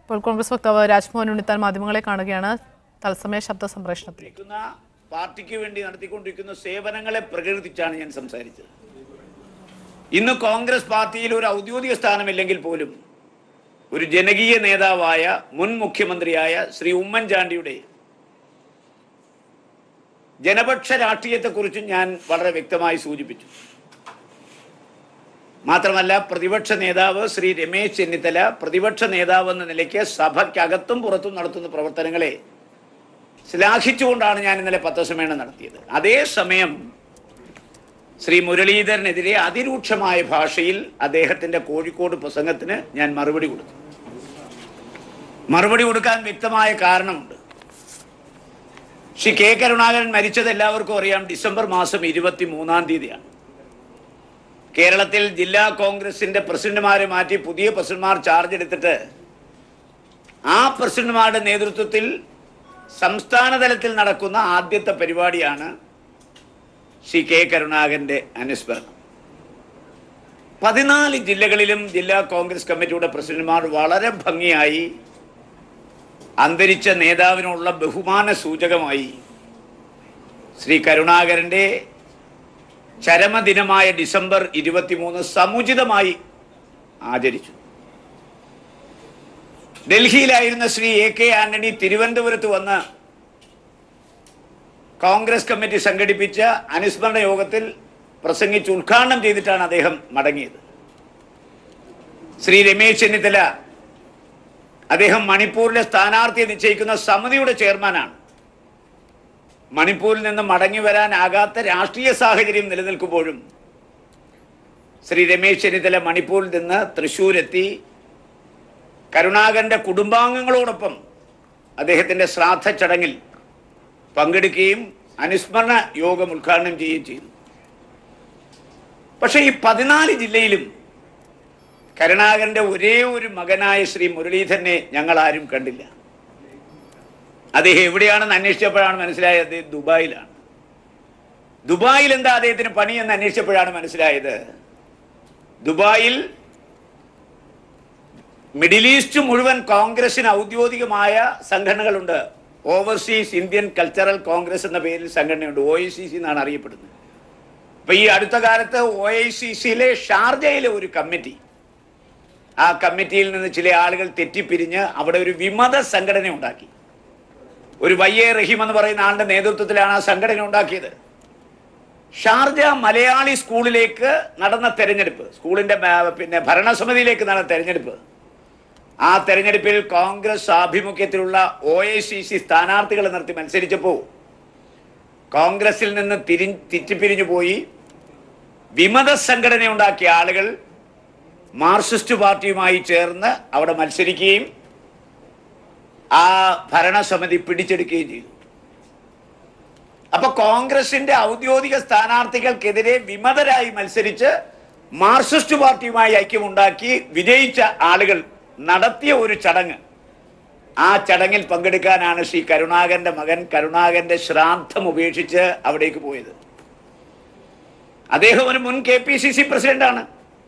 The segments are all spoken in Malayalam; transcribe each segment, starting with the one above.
ഇപ്പോൾ കോൺഗ്രസ് വക്താവ് രാജ്മോഹൻ ഉണ്ണിത്താൻ മാധ്യമങ്ങളെ കാണുകയാണ് തത്സമയ ശബ്ദ സംപ്രേഷണത്തിൽ ഇരിക്കുന്ന പാർട്ടിക്ക് വേണ്ടി നടത്തിക്കൊണ്ടിരിക്കുന്ന സേവനങ്ങളെ പ്രകീർത്തിച്ചാണ് ഞാൻ സംസാരിച്ചത് ഇന്ന് കോൺഗ്രസ് പാർട്ടിയിൽ ഒരു ഔദ്യോഗിക സ്ഥാനമില്ലെങ്കിൽ പോലും ഒരു ജനകീയ നേതാവായ മുൻ മുഖ്യമന്ത്രിയായ ശ്രീ ഉമ്മൻചാണ്ടിയുടെ ജനപക്ഷ രാഷ്ട്രീയത്തെക്കുറിച്ചും ഞാൻ വളരെ വ്യക്തമായി സൂചിപ്പിച്ചു മാത്രമല്ല പ്രതിപക്ഷ നേതാവ് ശ്രീ രമേശ് ചെന്നിത്തല പ്രതിപക്ഷ നേതാവ് എന്ന നിലയ്ക്ക് സഭയ്ക്കകത്തും പുറത്തും നടത്തുന്ന പ്രവർത്തനങ്ങളെ ശ്ലാഘിച്ചുകൊണ്ടാണ് ഞാൻ ഇന്നലെ പത്രസമ്മേളനം നടത്തിയത് അതേസമയം ശ്രീ മുരളീധരനെതിരെ അതിരൂക്ഷമായ ഭാഷയിൽ അദ്ദേഹത്തിന്റെ കോഴിക്കോട് പ്രസംഗത്തിന് ഞാൻ മറുപടി കൊടുത്തു മറുപടി കൊടുക്കാൻ വ്യക്തമായ കാരണമുണ്ട് ശ്രീ കെ കരുണാകരൻ മരിച്ചത് എല്ലാവർക്കും അറിയാം ഡിസംബർ മാസം ഇരുപത്തി മൂന്നാം തീയതിയാണ് കേരളത്തിൽ ജില്ലാ കോൺഗ്രസിന്റെ പ്രസിഡന്റുമാരെ മാറ്റി പുതിയ പ്രസിഡന്റുമാർ ചാർജ് എടുത്തിട്ട് ആ പ്രസിഡന്റുമാരുടെ നേതൃത്വത്തിൽ സംസ്ഥാന തലത്തിൽ നടക്കുന്ന ആദ്യത്തെ പരിപാടിയാണ് ശ്രീ കെ കരുണാകരന്റെ അനുസ്മരണം പതിനാല് ജില്ലകളിലും ജില്ലാ കോൺഗ്രസ് കമ്മിറ്റിയുടെ പ്രസിഡന്റുമാർ വളരെ ഭംഗിയായി അന്തരിച്ച നേതാവിനുള്ള ബഹുമാന സൂചകമായി ശ്രീ കരുണാകരന്റെ ചരമദിനമായ ഡിസംബർ ഇരുപത്തിമൂന്ന് സമുചിതമായി ആചരിച്ചു ഡൽഹിയിലായിരുന്ന ശ്രീ എ കെ ആന്റണി തിരുവനന്തപുരത്ത് വന്ന് കോൺഗ്രസ് കമ്മിറ്റി സംഘടിപ്പിച്ച അനുസ്മരണ യോഗത്തിൽ പ്രസംഗിച്ച് ഉദ്ഘാടനം ചെയ്തിട്ടാണ് അദ്ദേഹം മടങ്ങിയത് ശ്രീ രമേശ് ചെന്നിത്തല അദ്ദേഹം മണിപ്പൂരിലെ സ്ഥാനാർത്ഥിയെ നിശ്ചയിക്കുന്ന സമിതിയുടെ ചെയർമാനാണ് മണിപ്പൂരിൽ നിന്ന് മടങ്ങി വരാനാകാത്ത രാഷ്ട്രീയ സാഹചര്യം നിലനിൽക്കുമ്പോഴും ശ്രീ രമേശ് ചെന്നിത്തല മണിപ്പൂരിൽ നിന്ന് തൃശ്ശൂരെത്തി കരുണാകരന്റെ കുടുംബാംഗങ്ങളോടൊപ്പം അദ്ദേഹത്തിന്റെ ശ്രാദ്ധ ചടങ്ങിൽ പങ്കെടുക്കുകയും അനുസ്മരണ യോഗം ഉദ്ഘാടനം ചെയ്യുകയും ചെയ്തു പക്ഷേ ഈ പതിനാല് ജില്ലയിലും കരുണാകരന്റെ ഒരേ ഒരു മകനായ ശ്രീ മുരളീധരനെ ഞങ്ങൾ ആരും കണ്ടില്ല അദ്ദേഹം എവിടെയാണെന്ന് അന്വേഷിച്ചപ്പോഴാണ് മനസ്സിലായത് അദ്ദേഹം ദുബായിലാണ് ദുബായിൽ എന്താ അദ്ദേഹത്തിന് പണി എന്ന് അന്വേഷിച്ചപ്പോഴാണ് മനസ്സിലായത് ദുബായിൽ മിഡിൽ ഈസ്റ്റ് മുഴുവൻ കോൺഗ്രസിന് ഔദ്യോഗികമായ സംഘടനകളുണ്ട് ഓവർസീസ് ഇന്ത്യൻ കൾച്ചറൽ കോൺഗ്രസ് എന്ന പേരിൽ സംഘടനയുണ്ട് ഒ ഐ സി സി എന്നാണ് അറിയപ്പെടുന്നത് അപ്പൊ ഈ അടുത്ത കാലത്ത് ഒ ഐ സി സിയിലെ ഷാർജയിലെ ഒരു കമ്മിറ്റി ആ കമ്മിറ്റിയിൽ നിന്ന് ചില ആളുകൾ തെറ്റിപ്പിരിഞ്ഞ് അവിടെ ഒരു വിമത സംഘടന ഉണ്ടാക്കി ഒരു വൈ എ റഹീം എന്ന് പറയുന്ന ആളുടെ നേതൃത്വത്തിലാണ് ആ സംഘടന ഉണ്ടാക്കിയത് ഷാർജ മലയാളി സ്കൂളിലേക്ക് നടന്ന തെരഞ്ഞെടുപ്പ് സ്കൂളിന്റെ മ- പിന്നെ ഭരണസമിതിയിലേക്ക് നടന്ന തെരഞ്ഞെടുപ്പ് ആ തെരഞ്ഞെടുപ്പിൽ കോൺഗ്രസ് ആഭിമുഖ്യത്തിലുള്ള ഒ ഐ സി സി സ്ഥാനാർത്ഥികളെ നിർത്തി മത്സരിച്ചപ്പോൾ കോൺഗ്രസിൽ നിന്ന് തിരി തിറ്റിപ്പിരിഞ്ഞു പോയി വിമത സംഘടന ഉണ്ടാക്കിയ ആളുകൾ മാർക്സിസ്റ്റ് പാർട്ടിയുമായി ചേർന്ന് അവിടെ മത്സരിക്കുകയും ആ ഭരണസമിതി പിടിച്ചെടുക്കുകയും ചെയ്തു അപ്പൊ കോൺഗ്രസിന്റെ ഔദ്യോഗിക സ്ഥാനാർത്ഥികൾക്കെതിരെ വിമതരായി മത്സരിച്ച് മാർക്സിസ്റ്റ് പാർട്ടിയുമായി ഐക്യമുണ്ടാക്കി വിജയിച്ച ആളുകൾ നടത്തിയ ഒരു ചടങ്ങ് ആ ചടങ്ങിൽ പങ്കെടുക്കാനാണ് ശ്രീ കരുണാകരന്റെ മകൻ കരുണാകരന്റെ ശ്രാദ്ധം ഉപേക്ഷിച്ച് അവിടേക്ക് പോയത് അദ്ദേഹം ഒരു മുൻ കെ പി സി സി പ്രസിഡന്റാണ്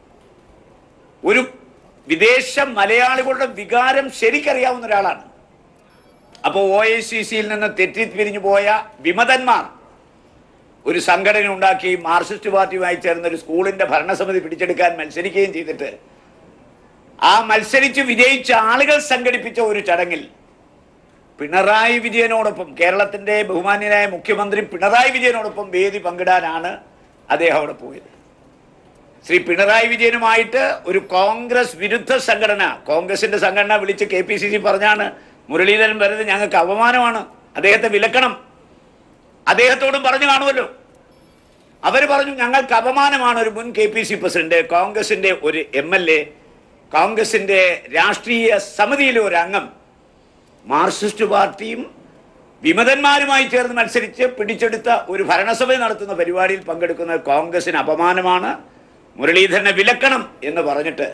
ഒരു വിദേശ മലയാളികളുടെ വികാരം ശരിക്കറിയാവുന്ന ഒരാളാണ് അപ്പോൾ ഒ ഐ സി സിയിൽ നിന്ന് തെറ്റിപ്പിരിഞ്ഞു പോയ വിമതന്മാർ ഒരു സംഘടന ഉണ്ടാക്കി മാർക്സിസ്റ്റ് പാർട്ടിയുമായി ചേർന്ന ഒരു സ്കൂളിന്റെ ഭരണസമിതി പിടിച്ചെടുക്കാൻ മത്സരിക്കുകയും ചെയ്തിട്ട് ആ മത്സരിച്ച് വിജയിച്ച ആളുകൾ സംഘടിപ്പിച്ച ഒരു ചടങ്ങിൽ പിണറായി വിജയനോടൊപ്പം കേരളത്തിന്റെ ബഹുമാന്യനായ മുഖ്യമന്ത്രി പിണറായി വിജയനോടൊപ്പം വേദി പങ്കിടാനാണ് അദ്ദേഹം അവിടെ പോയത് ശ്രീ പിണറായി വിജയനുമായിട്ട് ഒരു കോൺഗ്രസ് വിരുദ്ധ സംഘടന കോൺഗ്രസിന്റെ സംഘടന വിളിച്ച് കെ പി സി സി പറഞ്ഞാണ് മുരളീധരൻ വരുന്നത് ഞങ്ങൾക്ക് അപമാനമാണ് അദ്ദേഹത്തെ വിലക്കണം അദ്ദേഹത്തോടും പറഞ്ഞു കാണുമല്ലോ അവർ പറഞ്ഞു ഞങ്ങൾക്ക് അപമാനമാണ് ഒരു മുൻ കെ പി സി പ്രസിഡന്റ് കോൺഗ്രസിന്റെ ഒരു എം എൽ എ കോൺഗ്രസിന്റെ രാഷ്ട്രീയ സമിതിയിലെ ഒരു അംഗം മാർക്സിസ്റ്റ് പാർട്ടിയും വിമതന്മാരുമായി ചേർന്ന് മത്സരിച്ച് പിടിച്ചെടുത്ത ഒരു ഭരണസഭ നടത്തുന്ന പരിപാടിയിൽ പങ്കെടുക്കുന്ന കോൺഗ്രസിന് അപമാനമാണ് മുരളീധരനെ വിലക്കണം എന്ന് പറഞ്ഞിട്ട്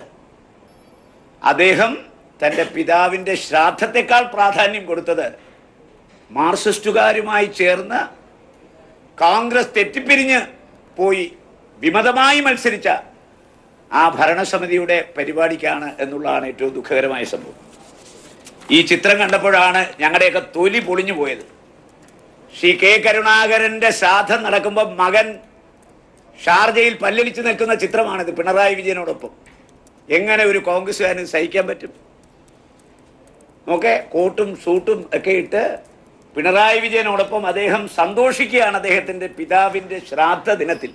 അദ്ദേഹം തന്റെ പിതാവിന്റെ ശ്രാദ്ധത്തെക്കാൾ പ്രാധാന്യം കൊടുത്തത് മാർക്സിസ്റ്റുകാരുമായി ചേർന്ന് കോൺഗ്രസ് തെറ്റിപ്പിരിഞ്ഞ് പോയി വിമതമായി മത്സരിച്ച ആ ഭരണസമിതിയുടെ പരിപാടിക്കാണ് എന്നുള്ളതാണ് ഏറ്റവും ദുഃഖകരമായ സംഭവം ഈ ചിത്രം കണ്ടപ്പോഴാണ് ഞങ്ങളുടെയൊക്കെ തൊലി പൊളിഞ്ഞു പോയത് ശ്രീ കെ കരുണാകരന്റെ ശ്രാദ്ധം നടക്കുമ്പോൾ മകൻ ഷാർജയിൽ പല്ലലിച്ച് നിൽക്കുന്ന ചിത്രമാണിത് പിണറായി വിജയനോടൊപ്പം എങ്ങനെ ഒരു കോൺഗ്രസ്സുകാരന് സഹിക്കാൻ പറ്റും ഓക്കെ കോട്ടും സൂട്ടും ഒക്കെ ഇട്ട് പിണറായി വിജയനോടൊപ്പം അദ്ദേഹം സന്തോഷിക്കുകയാണ് അദ്ദേഹത്തിന്റെ പിതാവിന്റെ ശ്രാദ്ധ ദിനത്തിൽ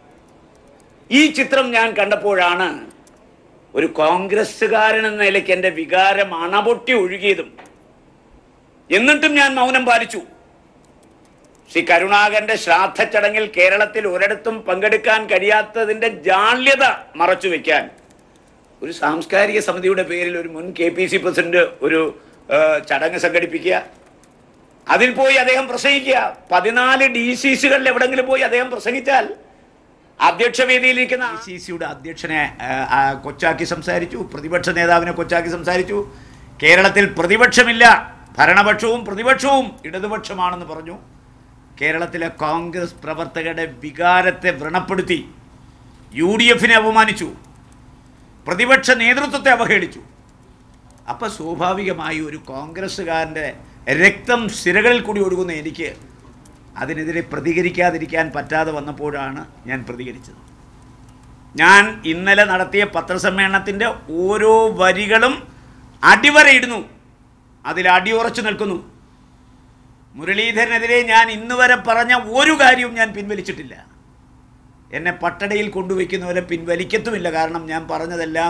ഈ ചിത്രം ഞാൻ കണ്ടപ്പോഴാണ് ഒരു കോൺഗ്രസ്സുകാരൻ എന്ന നിലയ്ക്ക് എൻ്റെ വികാരം അണപൊട്ടി ഒഴുകിയതും എന്നിട്ടും ഞാൻ മൗനം പാലിച്ചു ശ്രീ കരുണാകരന്റെ ശ്രാദ്ധ ചടങ്ങിൽ കേരളത്തിൽ ഒരിടത്തും പങ്കെടുക്കാൻ കഴിയാത്തതിന്റെ ജാള്യത മറച്ചു വെക്കാൻ ഒരു സാംസ്കാരിക സമിതിയുടെ പേരിൽ ഒരു മുൻ കെ പി സി പ്രസിഡന്റ് ഒരു ആ, ചടങ്ങ് സംഘടിപ്പിക്കുക അതിൽ പോയി അദ്ദേഹം പ്രസംഗിക്കുക പതിനാല് ഡി സി സികളിൽ എവിടെങ്കിലും പോയി അദ്ദേഹം പ്രസംഗിച്ചാൽ അധ്യക്ഷ വേദിയിലിരിക്കുന്ന ഡി സി സിയുടെ അധ്യക്ഷനെ ആ, ആ, കൊച്ചാക്കി സംസാരിച്ചു പ്രതിപക്ഷ നേതാവിനെ കൊച്ചാക്കി സംസാരിച്ചു കേരളത്തിൽ പ്രതിപക്ഷമില്ല ഭരണപക്ഷവും പ്രതിപക്ഷവും ഇടതുപക്ഷമാണെന്ന് പറഞ്ഞു കേരളത്തിലെ കോൺഗ്രസ് പ്രവർത്തകരുടെ വികാരത്തെ വ്രണപ്പെടുത്തി യു ഡി എഫിനെ അപമാനിച്ചു പ്രതിപക്ഷ നേതൃത്വത്തെ അവഹേളിച്ചു അപ്പം സ്വാഭാവികമായി ഒരു കോൺഗ്രസ്സുകാരൻ്റെ രക്തം സിരകളിൽ കൂടി ഒഴുകുന്ന എനിക്ക് അതിനെതിരെ പ്രതികരിക്കാതിരിക്കാൻ പറ്റാതെ വന്നപ്പോഴാണ് ഞാൻ പ്രതികരിച്ചത് ഞാൻ ഇന്നലെ നടത്തിയ പത്രസമ്മേളനത്തിൻ്റെ ഓരോ വരികളും അടിവരയിടുന്നു അതിൽ അടിയുറച്ചു നിൽക്കുന്നു മുരളീധരനെതിരെ ഞാൻ ഇന്ന് വരെ പറഞ്ഞ ഒരു കാര്യവും ഞാൻ പിൻവലിച്ചിട്ടില്ല എന്നെ പട്ടടയിൽ കൊണ്ടുവയ്ക്കുന്ന പോലെ പിൻവലിക്കത്തുമില്ല കാരണം ഞാൻ പറഞ്ഞതെല്ലാം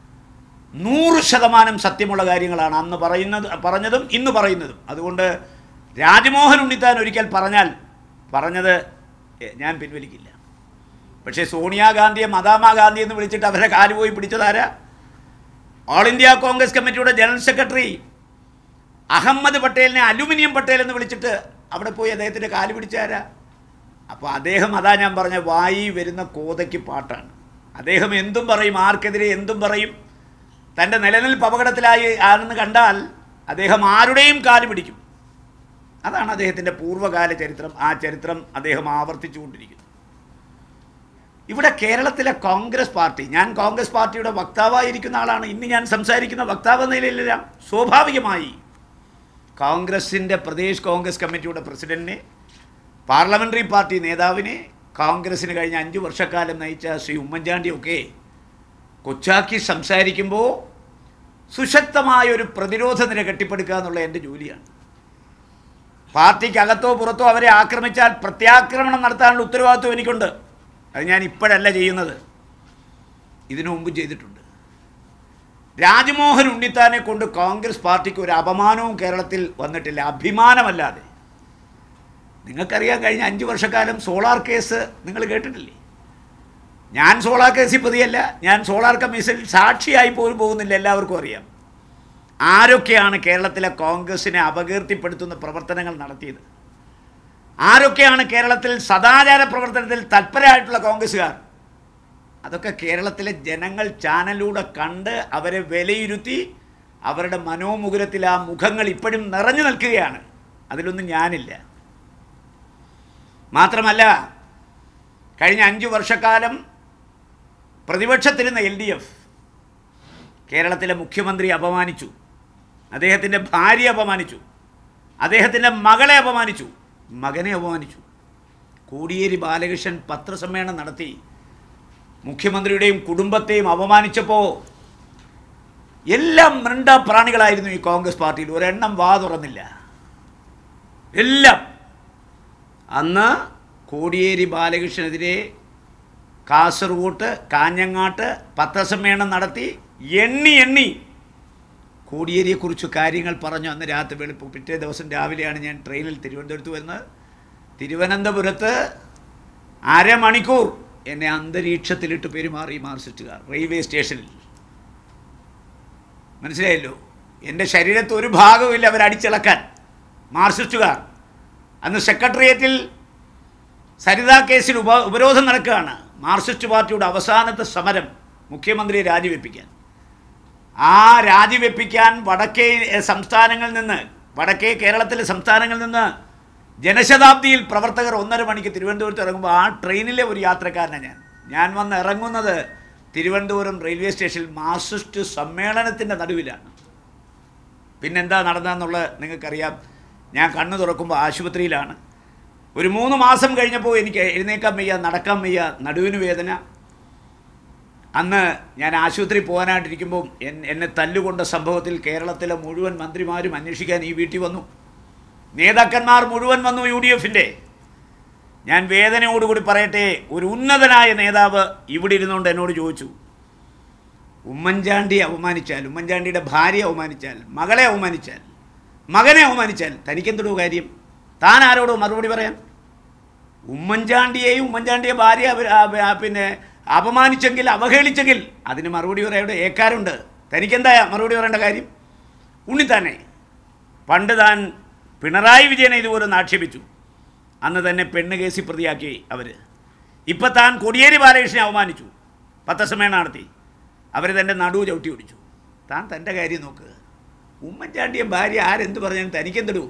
നൂറ് ശതമാനം സത്യമുള്ള കാര്യങ്ങളാണ് അന്ന് പറയുന്നത് പറഞ്ഞതും ഇന്ന് പറയുന്നതും അതുകൊണ്ട് രാജ്മോഹൻ ഉണ്ണിത്താൻ ഒരിക്കൽ പറഞ്ഞാൽ പറഞ്ഞത് എ, ഞാൻ പിൻവലിക്കില്ല പക്ഷേ സോണിയാഗാന്ധിയെ മദാമാഗാന്ധി എന്ന് വിളിച്ചിട്ട് അവരുടെ കാല് പോയി പിടിച്ചതാരാ ഓൾ ഇന്ത്യ കോൺഗ്രസ് കമ്മിറ്റിയുടെ ജനറൽ സെക്രട്ടറി അഹമ്മദ് പട്ടേലിനെ അലുമിനിയം പട്ടേൽ എന്ന് വിളിച്ചിട്ട് അവിടെ പോയി അദ്ദേഹത്തിൻ്റെ കാല് പിടിച്ചാരാ അപ്പോൾ അദ്ദേഹം അതാ ഞാൻ പറഞ്ഞ വായി വരുന്ന കോതയ്ക്ക് പാട്ടാണ് അദ്ദേഹം എന്തും പറയും ആർക്കെതിരെ എന്തും പറയും തൻ്റെ നിലനിൽപ്പ് അപകടത്തിലായി ആണെന്ന് കണ്ടാൽ അദ്ദേഹം ആരുടെയും കാല് പിടിക്കും അതാണ് അദ്ദേഹത്തിൻ്റെ പൂർവ്വകാല ചരിത്രം ആ ചരിത്രം അദ്ദേഹം ആവർത്തിച്ചുകൊണ്ടിരിക്കുന്നു ഇവിടെ കേരളത്തിലെ കോൺഗ്രസ് പാർട്ടി ഞാൻ കോൺഗ്രസ് പാർട്ടിയുടെ വക്താവായിരിക്കുന്ന ആളാണ് ഇന്ന് ഞാൻ സംസാരിക്കുന്ന വക്താവ് എന്ന നിലയിലെല്ലാം സ്വാഭാവികമായി കോൺഗ്രസിൻ്റെ പ്രദേശ് കോൺഗ്രസ് കമ്മിറ്റിയുടെ പ്രസിഡന്റിനെ പാർലമെൻ്ററി പാർട്ടി നേതാവിനെ കോൺഗ്രസ്സിന് കഴിഞ്ഞ അഞ്ച് വർഷക്കാലം നയിച്ച ശ്രീ ഉമ്മൻചാണ്ടിയൊക്കെ കൊച്ചാക്കി സംസാരിക്കുമ്പോൾ സുശക്തമായ ഒരു പ്രതിരോധ നിര കെട്ടിപ്പടുക്കുക എന്നുള്ള എൻ്റെ ജോലിയാണ് പാർട്ടിക്ക് അകത്തോ പുറത്തോ അവരെ ആക്രമിച്ചാൽ പ്രത്യാക്രമണം നടത്താനുള്ള ഉത്തരവാദിത്വം എനിക്കുണ്ട് അത് ഞാൻ ഇപ്പോഴല്ല ചെയ്യുന്നത് ഇതിനു മുമ്പ് ചെയ്തിട്ടുണ്ട് രാജ്മോഹൻ ഉണ്ണിത്താനെ കൊണ്ട് കോൺഗ്രസ് പാർട്ടിക്ക് ഒരു അപമാനവും കേരളത്തിൽ വന്നിട്ടില്ല അഭിമാനമല്ലാതെ നിങ്ങൾക്കറിയാൻ കഴിഞ്ഞ അഞ്ച് വർഷക്കാലം സോളാർ കേസ് നിങ്ങൾ കേട്ടിട്ടില്ലേ ഞാൻ സോളാർ കേസിൽ പ്രതിയല്ല ഞാൻ സോളാർ കമ്മീഷനിൽ സാക്ഷിയായി പോലും പോകുന്നില്ല എല്ലാവർക്കും അറിയാം ആരൊക്കെയാണ് കേരളത്തിലെ കോൺഗ്രസിനെ അപകീർത്തിപ്പെടുത്തുന്ന പ്രവർത്തനങ്ങൾ നടത്തിയത് ആരൊക്കെയാണ് കേരളത്തിൽ സദാചാര പ്രവർത്തനത്തിൽ തൽപരരായിട്ടുള്ള കോൺഗ്രസ്സുകാർ അതൊക്കെ കേരളത്തിലെ ജനങ്ങൾ ചാനലിലൂടെ കണ്ട് അവരെ വിലയിരുത്തി അവരുടെ മനോമുകുരത്തിൽ ആ മുഖങ്ങൾ ഇപ്പോഴും നിറഞ്ഞു നിൽക്കുകയാണ് അതിലൊന്നും ഞാനില്ല മാത്രമല്ല കഴിഞ്ഞ അഞ്ച് വർഷക്കാലം പ്രതിപക്ഷത്തിരുന്ന എൽ ഡി എഫ് കേരളത്തിലെ മുഖ്യമന്ത്രി അപമാനിച്ചു അദ്ദേഹത്തിൻ്റെ ഭാര്യ അപമാനിച്ചു അദ്ദേഹത്തിൻ്റെ മകളെ അപമാനിച്ചു മകനെ അപമാനിച്ചു കോടിയേരി ബാലകൃഷ്ണൻ പത്രസമ്മേളനം നടത്തി മുഖ്യമന്ത്രിയുടെയും കുടുംബത്തെയും അപമാനിച്ചപ്പോൾ എല്ലാം മൃണ്ട പ്രാണികളായിരുന്നു ഈ കോൺഗ്രസ് പാർട്ടിയിൽ ഒരെണ്ണം വാ തുറന്നില്ല എല്ലാം അന്ന് കോടിയേരി ബാലകൃഷ്ണനെതിരെ കാസർഗോട്ട് കാഞ്ഞങ്ങാട്ട് പത്രസമ്മേളനം നടത്തി എണ്ണി എണ്ണി കോടിയേരിയെക്കുറിച്ച് കാര്യങ്ങൾ പറഞ്ഞു അന്ന് രാത്രി വെളുപ്പ് പിറ്റേ ദിവസം രാവിലെയാണ് ഞാൻ ട്രെയിനിൽ തിരുവനന്തപുരത്ത് വരുന്നത് തിരുവനന്തപുരത്ത് അരമണിക്കൂർ എന്നെ അന്തരീക്ഷത്തിലിട്ട് പെരുമാറി മാർസിസ്റ്റുകാർ റെയിൽവേ സ്റ്റേഷനിൽ മനസ്സിലായല്ലോ എൻ്റെ ശരീരത്ത് ഒരു ഭാഗവുമില്ല അവരടിച്ചിളക്കാൻ മാർസിസ്റ്റുകാർ അന്ന് സെക്രട്ടേറിയറ്റിൽ സരിതാ കേസിൽ ഉപ ഉപരോധം നടക്കുകയാണ് മാർക്സിസ്റ്റ് പാർട്ടിയുടെ അവസാനത്തെ സമരം മുഖ്യമന്ത്രിയെ രാജിവെപ്പിക്കാൻ ആ രാജിവെപ്പിക്കാൻ വടക്കേ എ, സംസ്ഥാനങ്ങളിൽ നിന്ന് വടക്കേ കേരളത്തിലെ സംസ്ഥാനങ്ങളിൽ നിന്ന് ജനശതാബ്ദിയിൽ പ്രവർത്തകർ ഒന്നര മണിക്ക് തിരുവനന്തപുരത്ത് ഇറങ്ങുമ്പോൾ ആ ട്രെയിനിലെ ഒരു യാത്രക്കാരനാണ് ഞാൻ ഞാൻ വന്ന് ഇറങ്ങുന്നത് തിരുവനന്തപുരം റെയിൽവേ സ്റ്റേഷനിൽ മാർക്സിസ്റ്റ് സമ്മേളനത്തിൻ്റെ നടുവിലാണ് പിന്നെന്താ നടന്നതെന്നുള്ളത് നിങ്ങൾക്കറിയാം ഞാൻ കണ്ണു തുറക്കുമ്പോൾ ആശുപത്രിയിലാണ് ഒരു മൂന്ന് മാസം കഴിഞ്ഞപ്പോൾ എനിക്ക് എഴുന്നേക്കാൻ വയ്യ നടക്കാൻ വയ്യ നടുവിന് വേദന അന്ന് ഞാൻ ആശുപത്രി പോകാനായിട്ടിരിക്കുമ്പോൾ എൻ- എന്നെ തല്ലുകൊണ്ട സംഭവത്തിൽ കേരളത്തിലെ മുഴുവൻ മന്ത്രിമാരും അന്വേഷിക്കാൻ ഈ വീട്ടിൽ വന്നു നേതാക്കന്മാർ മുഴുവൻ വന്നു യു ഡി എഫിൻ്റെ ഞാൻ വേദനയോടുകൂടി പറയട്ടെ ഒരു ഉന്നതനായ നേതാവ് ഇവിടെ ഇരുന്നുകൊണ്ട് എന്നോട് ചോദിച്ചു ഉമ്മൻചാണ്ടിയെ അവമാനിച്ചാൽ ഉമ്മൻചാണ്ടിയുടെ ഭാര്യയെ അവമാനിച്ചാൽ മകളെ അവമാനിച്ചാൽ മകനെ അവമാനിച്ചാൽ തനിക്കെന്തോ കാര്യം താൻ ആരോടോ മറുപടി പറയാൻ ഉമ്മൻചാണ്ടിയെയും ഉമ്മൻചാണ്ടിയെ ഭാര്യ അവ- ആ- ആ- പിന്നെ അപമാനിച്ചെങ്കിൽ അവഹേളിച്ചെങ്കിൽ അതിന് മറുപടി പറയുടെ ഏക്കാരുണ്ട് തനിക്കെന്താ മറുപടി പറയേണ്ട കാര്യം ഉണ്ണിത്താനെ പണ്ട് താൻ പിണറായി വിജയനെ ഇതുപോലെ ഒന്ന് ആക്ഷേപിച്ചു അന്ന് തന്നെ പെണ്ണ് കേസി പ്രതിയാക്കി അവർ ഇപ്പം താൻ കൊടിയേരി ബാലകൃഷ്ണനെ അവമാനിച്ചു പത്രസമ്മേളനം നടത്തി അവർ തൻ്റെ നടുവ് ചവിട്ടി ഓടിച്ചു താൻ തൻ്റെ കാര്യം നോക്ക് ഉമ്മൻചാണ്ടിയും ഭാര്യ ആരെന്ത് പറഞ്ഞാലും തനിക്കെന്തിടൂ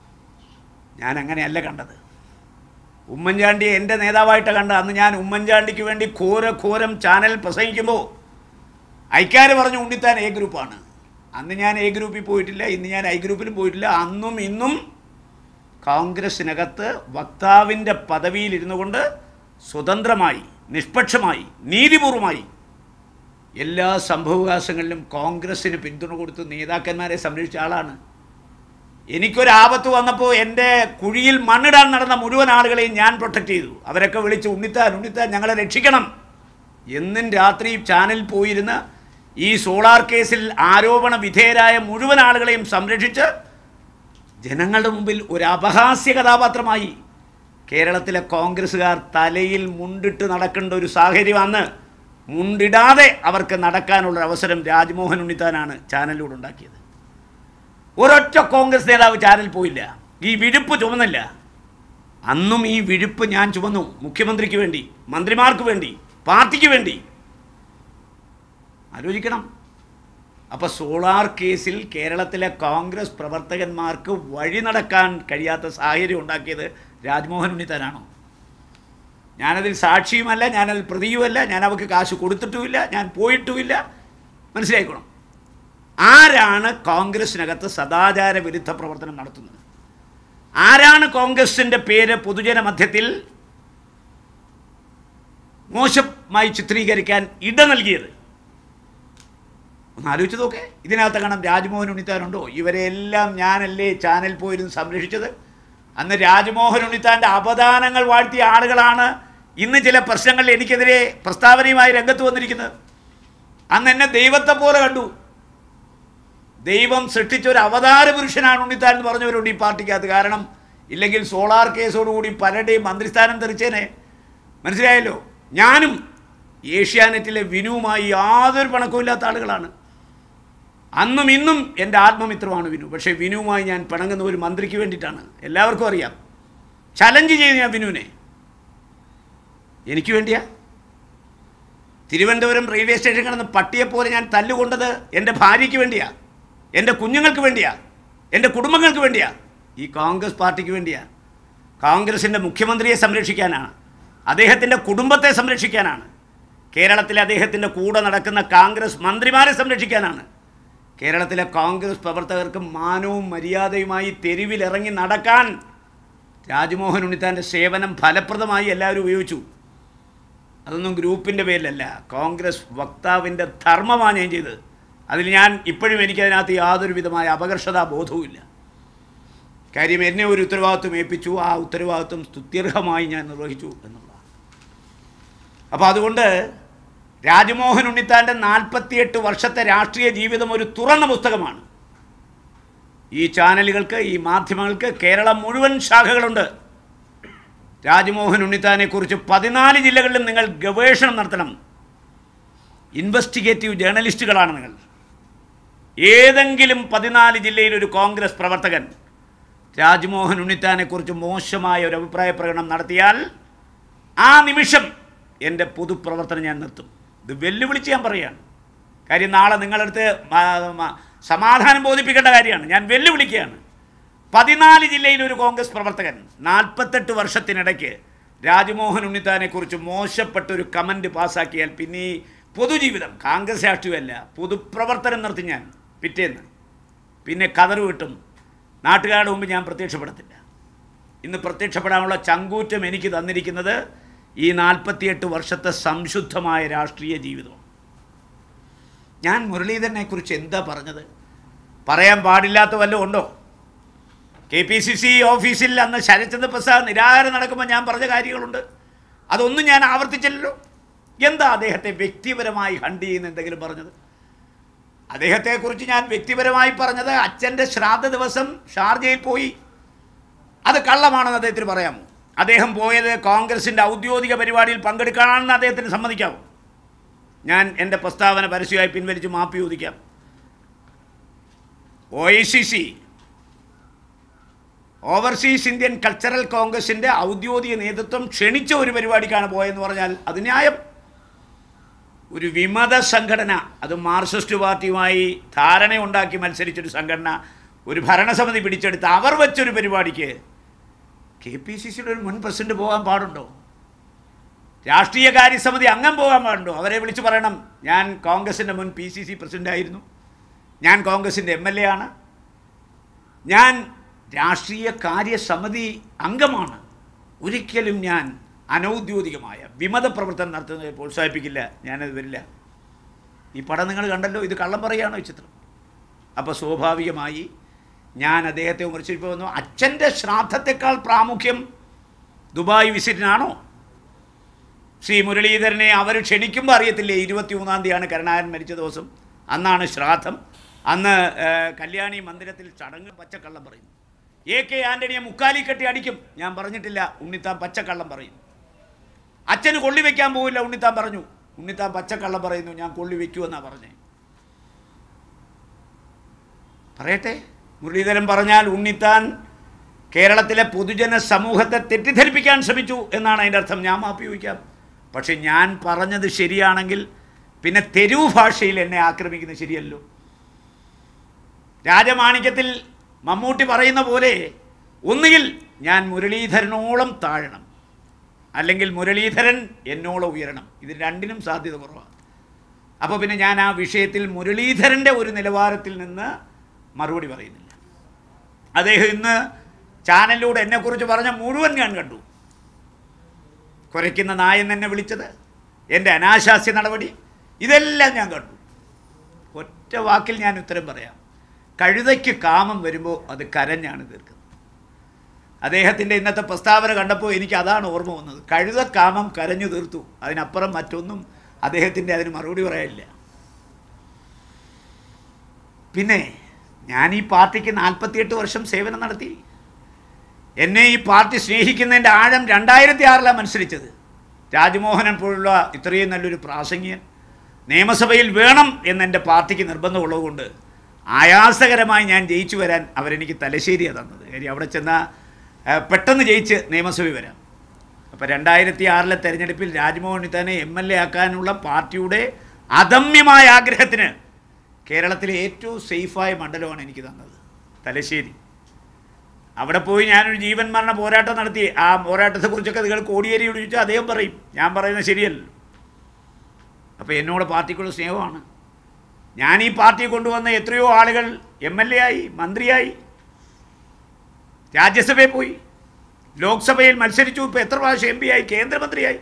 ഞാൻ അങ്ങനെയല്ല കണ്ടത് ഉമ്മൻചാണ്ടിയെ എൻ്റെ നേതാവായിട്ട് കണ്ട അന്ന് ഞാൻ ഉമ്മൻചാണ്ടിക്ക് വേണ്ടി ഘോര ഘോരം ചാനൽ പ്രസംഗിക്കുമ്പോൾ ഐക്കാർ പറഞ്ഞു ഉണ്ണിത്താൻ എ ഗ്രൂപ്പാണ് അന്ന് ഞാൻ എ ഗ്രൂപ്പിൽ പോയിട്ടില്ല ഇന്ന് ഞാൻ ഐ ഗ്രൂപ്പിലും പോയിട്ടില്ല അന്നും ഇന്നും കോൺഗ്രസിനകത്ത് വക്താവിൻ്റെ പദവിയിൽ കൊണ്ട് സ്വതന്ത്രമായി നിഷ്പക്ഷമായി നീതിപൂർവമായി എല്ലാ സംഭവവികാസങ്ങളിലും കോൺഗ്രസ്സിന് പിന്തുണ കൊടുത്ത് നേതാക്കന്മാരെ സംരക്ഷിച്ച ആളാണ് എനിക്കൊരാപത്ത് വന്നപ്പോൾ എൻ്റെ കുഴിയിൽ മണ്ണിടാൻ നടന്ന മുഴുവൻ ആളുകളെയും ഞാൻ പ്രൊട്ടക്റ്റ് ചെയ്തു അവരൊക്കെ വിളിച്ച് ഉണ്ണിത്താൻ ഉണ്ണിത്താൻ ഞങ്ങളെ രക്ഷിക്കണം എന്നും രാത്രി ചാനൽ പോയിരുന്ന് ഈ സോളാർ കേസിൽ ആരോപണ വിധേയരായ മുഴുവൻ ആളുകളെയും സംരക്ഷിച്ച് ജനങ്ങളുടെ മുമ്പിൽ ഒരു അപഹാസ്യ കഥാപാത്രമായി കേരളത്തിലെ കോൺഗ്രസ്സുകാർ തലയിൽ മുണ്ടിട്ട് നടക്കേണ്ട ഒരു സാഹചര്യം അന്ന് മുണ്ടിടാതെ അവർക്ക് നടക്കാനുള്ള അവസരം രാജ്മോഹൻ ഉണ്ണിത്താനാണ് ചാനലിലൂടെ ഉണ്ടാക്കിയത് ഒരൊറ്റ കോൺഗ്രസ് നേതാവ് ചാനൽ പോയില്ല ഈ വിഴുപ്പ് ചുമന്നില്ല അന്നും ഈ വിഴുപ്പ് ഞാൻ ചുമന്നു മുഖ്യമന്ത്രിക്ക് വേണ്ടി മന്ത്രിമാർക്ക് വേണ്ടി പാർട്ടിക്ക് വേണ്ടി ആലോചിക്കണം അപ്പോൾ സോളാർ കേസിൽ കേരളത്തിലെ കോൺഗ്രസ് പ്രവർത്തകന്മാർക്ക് വഴി നടക്കാൻ കഴിയാത്ത സാഹചര്യം ഉണ്ടാക്കിയത് രാജ്മോഹൻ ഉണ്ണിത്താനാണോ ഞാനതിൽ സാക്ഷിയുമല്ല ഞാനതിൽ പ്രതിയുമല്ല ഞാൻ അവർക്ക് കാശ് കൊടുത്തിട്ടുമില്ല ഞാൻ പോയിട്ടുമില്ല മനസ്സിലായിക്കോണം ആരാണ് കോൺഗ്രസിനകത്ത് സദാചാര വിരുദ്ധ പ്രവർത്തനം നടത്തുന്നത് ആരാണ് കോൺഗ്രസിൻ്റെ പേര് പൊതുജന മധ്യത്തിൽ മോശമായി ചിത്രീകരിക്കാൻ ഇട നൽകിയത് ഒന്ന് ആലോചിച്ച് നോക്കേ ഇതിനകത്ത് കാണാം രാജ്മോഹൻ ഉണ്ണിത്താനുണ്ടോ ഇവരെല്ലാം ഞാനല്ലേ ചാനൽ പോയിരുന്ന് സംരക്ഷിച്ചത് അന്ന് രാജ്മോഹൻ ഉണ്ണിത്താൻ്റെ അപദാനങ്ങൾ വാഴ്ത്തിയ ആളുകളാണ് ഇന്ന് ചില പ്രശ്നങ്ങളിൽ എനിക്കെതിരെ പ്രസ്താവനയുമായി രംഗത്ത് വന്നിരിക്കുന്നത് അന്ന് എന്നെ ദൈവത്തെ പോലെ കണ്ടു ദൈവം സൃഷ്ടിച്ച ഒരു അവതാര പുരുഷനാണ് ഉണ്ണിത്താൻ എന്ന് പറഞ്ഞവരുണ്ട് ഈ പാർട്ടിക്കകത്ത് കാരണം ഇല്ലെങ്കിൽ സോളാർ കേസോടുകൂടി പലരുടെയും മന്ത്രിസ്ഥാനം തെറിച്ചേനെ മനസ്സിലായല്ലോ ഞാനും ഏഷ്യാനെറ്റിലെ വിനുവുമായി യാതൊരു പണക്കമില്ലാത്ത ആളുകളാണ് അന്നും ഇന്നും എൻ്റെ ആത്മമിത്രമാണ് വിനു പക്ഷേ വിനുവുമായി ഞാൻ പിണങ്ങുന്ന ഒരു മന്ത്രിക്ക് വേണ്ടിയിട്ടാണ് എല്ലാവർക്കും അറിയാം ചലഞ്ച് ചെയ്ത് ഞാൻ വിനുവിനെ എനിക്ക് വേണ്ടിയാ തിരുവനന്തപുരം റെയിൽവേ സ്റ്റേഷൻ കിടന്ന് പട്ടിയെപ്പോലെ ഞാൻ തല്ലുകൊണ്ടത് എൻ്റെ ഭാര്യയ്ക്ക് വേണ്ടിയാ എൻ്റെ കുഞ്ഞുങ്ങൾക്ക് വേണ്ടിയാ എൻ്റെ കുടുംബങ്ങൾക്ക് വേണ്ടിയാ ഈ കോൺഗ്രസ് പാർട്ടിക്ക് വേണ്ടിയാ കോൺഗ്രസിൻ്റെ മുഖ്യമന്ത്രിയെ സംരക്ഷിക്കാനാണ് അദ്ദേഹത്തിൻ്റെ കുടുംബത്തെ സംരക്ഷിക്കാനാണ് കേരളത്തിലെ അദ്ദേഹത്തിൻ്റെ കൂടെ നടക്കുന്ന കോൺഗ്രസ് മന്ത്രിമാരെ സംരക്ഷിക്കാനാണ് കേരളത്തിലെ കോൺഗ്രസ് പ്രവർത്തകർക്ക് മാനവും മര്യാദയുമായി തെരുവിലിറങ്ങി നടക്കാൻ രാജ്മോഹൻ ഉണ്ണിത്താൻ്റെ സേവനം ഫലപ്രദമായി എല്ലാവരും ഉപയോഗിച്ചു അതൊന്നും ഗ്രൂപ്പിൻ്റെ പേരിലല്ല കോൺഗ്രസ് വക്താവിൻ്റെ ധർമ്മമാണ് ഞാൻ ചെയ്തത് അതിൽ ഞാൻ ഇപ്പോഴും എനിക്കതിനകത്ത് യാതൊരു വിധമായ അപകർഷതാ ബോധവുമില്ല കാര്യം എന്നെ ഒരു ഉത്തരവാദിത്വം ഏൽപ്പിച്ചു ആ ഉത്തരവാദിത്വം സ്തുത്യർഹമായി ഞാൻ നിർവഹിച്ചു എന്നുള്ളതാണ് അപ്പോൾ അതുകൊണ്ട് രാജ്മോഹൻ ഉണ്ണിത്താൻ്റെ നാൽപ്പത്തിയെട്ട് വർഷത്തെ രാഷ്ട്രീയ ജീവിതം ഒരു തുറന്ന പുസ്തകമാണ് ഈ ചാനലുകൾക്ക് ഈ മാധ്യമങ്ങൾക്ക് കേരളം മുഴുവൻ ശാഖകളുണ്ട് രാജ്മോഹൻ ഉണ്ണിത്താനെക്കുറിച്ച് പതിനാല് ജില്ലകളിലും നിങ്ങൾ ഗവേഷണം നടത്തണം ഇൻവെസ്റ്റിഗേറ്റീവ് ജേർണലിസ്റ്റുകളാണ് നിങ്ങൾ ഏതെങ്കിലും പതിനാല് ജില്ലയിൽ ഒരു കോൺഗ്രസ് പ്രവർത്തകൻ രാജ്മോഹൻ ഉണ്ണിത്താനെക്കുറിച്ച് മോശമായ ഒരു അഭിപ്രായ പ്രകടനം നടത്തിയാൽ ആ നിമിഷം എൻ്റെ പൊതുപ്രവർത്തനം ഞാൻ നിർത്തും ഇത് വെല്ലുവിളിച്ച് ഞാൻ പറയുകയാണ് കാര്യം നാളെ നിങ്ങളടുത്ത് മ- മ- സമാധാനം ബോധിപ്പിക്കേണ്ട കാര്യമാണ് ഞാൻ വെല്ലുവിളിക്കുകയാണ് പതിനാല് ജില്ലയിൽ ഒരു കോൺഗ്രസ് പ്രവർത്തകൻ നാൽപ്പത്തെട്ട് വർഷത്തിനിടയ്ക്ക് രാജ്മോഹൻ ഉണ്ണിത്താനെക്കുറിച്ച് മോശപ്പെട്ട ഒരു കമൻറ്റ് പാസ്സാക്കിയാൽ പിന്നെ ഈ പൊതുജീവിതം കോൺഗ്രസ് രാഷ്ട്രീയമല്ല പൊതുപ്രവർത്തനം നിർത്തി ഞാൻ പിറ്റേന്ന് പിന്നെ കതറ് കിട്ടും നാട്ടുകാരുടെ മുമ്പ് ഞാൻ പ്രത്യക്ഷപ്പെടത്തില്ല ഇന്ന് പ്രത്യക്ഷപ്പെടാനുള്ള ചങ്കൂറ്റം എനിക്ക് തന്നിരിക്കുന്നത് ഈ നാൽപ്പത്തിയെട്ട് വർഷത്തെ സംശുദ്ധമായ രാഷ്ട്രീയ ജീവിതമാണ് ഞാൻ മുരളീധരനെ കുറിച്ച് എന്താ പറഞ്ഞത് പറയാൻ പാടില്ലാത്ത വല്ലതും ഉണ്ടോ കെ പി സി സി ഓഫീസിൽ അന്ന് ശരത്ചന്ദ്ര പ്രസാദ് നിരാഹാരം നടക്കുമ്പോൾ ഞാൻ പറഞ്ഞ കാര്യങ്ങളുണ്ട് അതൊന്നും ഞാൻ ആവർത്തിച്ചില്ലല്ലോ എന്താ അദ്ദേഹത്തെ വ്യക്തിപരമായി ഹണ്ട് ചെയ്യുന്ന എന്തെങ്കിലും പറഞ്ഞത് അദ്ദേഹത്തെക്കുറിച്ച് ഞാൻ വ്യക്തിപരമായി പറഞ്ഞത് അച്ഛൻ്റെ ശ്രാദ്ധ ദിവസം ഷാർജയിൽ പോയി അത് കള്ളമാണെന്ന് അദ്ദേഹത്തിന് പറയാമോ അദ്ദേഹം പോയത് കോൺഗ്രസിൻ്റെ ഔദ്യോഗിക പരിപാടിയിൽ പങ്കെടുക്കാനാണെന്ന് അദ്ദേഹത്തിന് സമ്മതിക്കാമോ ഞാൻ എൻ്റെ പ്രസ്താവന പരസ്യമായി പിൻവലിച്ച് മാപ്പി ചോദിക്കാം O I C C Overseas Indian Cultural കോൺഗ്രസിൻ്റെ ഔദ്യോഗിക നേതൃത്വം ക്ഷണിച്ച ഒരു പരിപാടിക്കാണ് പോയെന്ന് പറഞ്ഞാൽ അത് ന്യായം ഒരു വിമത സംഘടന അത് മാർക്സിസ്റ്റ് പാർട്ടിയുമായി ധാരണയുണ്ടാക്കി മത്സരിച്ചൊരു സംഘടന ഒരു ഭരണസമിതി പിടിച്ചെടുത്ത് അവർ വെച്ചൊരു പരിപാടിക്ക് കെ പി സി സിയുടെ ഒരു മുൻ പ്രസിഡന്റ് പോകാൻ പാടുണ്ടോ രാഷ്ട്രീയ കാര്യസമിതി അംഗം പോകാൻ പാടുണ്ടോ അവരെ വിളിച്ചു പറയണം ഞാൻ കോൺഗ്രസിൻ്റെ മുൻ പി സി സി പ്രസിഡൻ്റായിരുന്നു ഞാൻ കോൺഗ്രസിൻ്റെ എം എൽ എ ആണ് ഞാൻ രാഷ്ട്രീയ കാര്യസമിതി അംഗമാണ് ഒരിക്കലും ഞാൻ അനൗദ്യോഗികമായ വിമത പ്രവർത്തനം നടത്തുന്നതിനെ പ്രോത്സാഹിപ്പിക്കില്ല ഞാനത് വരില്ല ഈ പടം നിങ്ങൾ കണ്ടല്ലോ ഇത് കള്ളം പറയുകയാണോ ഈ ചിത്രം അപ്പോൾ സ്വാഭാവികമായി ഞാൻ അദ്ദേഹത്തെ വിമർശിച്ചപ്പോൾ വന്നു അച്ഛൻ്റെ ശ്രാദ്ധത്തെക്കാൾ പ്രാമുഖ്യം ദുബായ് വിസിറ്റിനാണോ ശ്രീ മുരളീധരനെ അവർ ക്ഷണിക്കുമ്പോൾ അറിയത്തില്ലേ ഇരുപത്തി മൂന്നാം തീയതിയാണ് കരുണാകരൻ മരിച്ച ദിവസം അന്നാണ് ശ്രാദ്ധം അന്ന് ഏഹ്, കല്യാണി മന്ദിരത്തിൽ ചടങ്ങ് പച്ചക്കള്ളം പറയുന്നു എ കെ ആൻ്റണിയെ മുക്കാലി കെട്ടി അടിക്കും ഞാൻ പറഞ്ഞിട്ടില്ല ഉണ്ണിത്താൻ പച്ചക്കള്ളം പറയും അച്ഛന് കൊള്ളി വെക്കാൻ പോവില്ല ഉണ്ണിത്താൻ പറഞ്ഞു ഉണ്ണിത്താൻ പച്ചക്കള്ളം പറയുന്നു ഞാൻ കൊള്ളി വെക്കുമെന്നാണ് പറഞ്ഞേ പറയട്ടെ മുരളീധരൻ പറഞ്ഞാൽ ഉണ്ണിത്താൻ കേരളത്തിലെ പൊതുജന സമൂഹത്തെ തെറ്റിദ്ധരിപ്പിക്കാൻ ശ്രമിച്ചു എന്നാണ് അതിൻ്റെ അർത്ഥം ഞാൻ മാപ്പി ചോദിക്കാം പക്ഷെ ഞാൻ പറഞ്ഞത് ശരിയാണെങ്കിൽ പിന്നെ തെരുവ് ഭാഷയിൽ എന്നെ ആക്രമിക്കുന്നത് ശരിയല്ലോ രാജമാണിക്യത്തിൽ മമ്മൂട്ടി പറയുന്ന പോലെ ഒന്നുകിൽ ഞാൻ മുരളീധരനോളം താഴണം അല്ലെങ്കിൽ മുരളീധരൻ എന്നോളം ഉയരണം ഇത് രണ്ടിനും സാധ്യത കുറവാണ് അപ്പോൾ പിന്നെ ഞാൻ ആ വിഷയത്തിൽ മുരളീധരൻ്റെ ഒരു നിലവാരത്തിൽ നിന്ന് മറുപടി പറയുന്നില്ല അദ്ദേഹം ഇന്ന് ചാനലിലൂടെ എന്നെക്കുറിച്ച് പറഞ്ഞ മുഴുവൻ ഞാൻ കണ്ടു കുരയ്ക്കുന്ന നായെന്ന് എന്നെ വിളിച്ചത് എൻ്റെ അനാശാസ്യ നടപടി ഇതെല്ലാം ഞാൻ കണ്ടു ഒറ്റ വാക്കിൽ ഞാൻ ഉത്തരം പറയാം കഴുതയ്ക്ക് കാമം വരുമ്പോൾ അത് കരഞ്ഞാണ് തീർക്കുന്നത് അദ്ദേഹത്തിൻ്റെ ഇന്നത്തെ പ്രസ്താവന കണ്ടപ്പോൾ എനിക്ക് അതാണ് ഓർമ്മ വന്നത് കഴുത കാമം കരഞ്ഞു തീർത്തു അതിനപ്പുറം മറ്റൊന്നും അദ്ദേഹത്തിൻ്റെ അതിന് മറുപടി പറയാനില്ല പിന്നെ ഞാൻ ഈ പാർട്ടിക്ക് നാൽപ്പത്തിയെട്ട് വർഷം സേവനം നടത്തി എന്നെ ഈ പാർട്ടി സ്നേഹിക്കുന്നതിൻ്റെ ആഴം രണ്ടായിരത്തി ആറിലാണ് മത്സരിച്ചത് രാജ്മോഹനൻ പോലുള്ള ഇത്രയും നല്ലൊരു പ്രാസംഗികൻ നിയമസഭയിൽ വേണം എന്ന് എൻ്റെ പാർട്ടിക്ക് നിർബന്ധമുള്ളതുകൊണ്ട് ആയാസകരമായി ഞാൻ ജയിച്ചു വരാൻ അവരെനിക്ക് തലശ്ശേരിയാണ് തന്നത് കാര്യം അവിടെ ചെന്നാൽ പെട്ടെന്ന് ജയിച്ച് നിയമസഭയിൽ വരാം അപ്പോൾ രണ്ടായിരത്തി ആറിലെ തെരഞ്ഞെടുപ്പിൽ രാജ്മോഹൻ ഉണ്ണിത്താനെ എം എൽ എ ആക്കാനുള്ള പാർട്ടിയുടെ അദമ്യമായ ആഗ്രഹത്തിന് കേരളത്തിലെ ഏറ്റവും സേഫായ മണ്ഡലമാണ് എനിക്ക് തന്നത് തലശ്ശേരി അവിടെ പോയി ഞാനൊരു ജീവൻ മരണ പോരാട്ടം നടത്തി ആ പോരാട്ടത്തെക്കുറിച്ചൊക്കെ നിങ്ങൾ കോടിയേരിയോട് ചോദിച്ചാൽ അദ്ദേഹം പറയും ഞാൻ പറയുന്നത് ശരിയല്ലല്ലോ അപ്പോൾ എന്നോട് പാർട്ടിക്കുള്ള സ്നേഹമാണ് ഞാൻ ഈ പാർട്ടിയെ കൊണ്ടുവന്ന എത്രയോ ആളുകൾ എം എൽ എ ആയി മന്ത്രിയായി രാജ്യസഭയിൽ പോയി ലോക്സഭയിൽ മത്സരിച്ചു ഇപ്പോൾ എത്ര പ്രാവശ്യം എം പി ആയി കേന്ദ്രമന്ത്രിയായി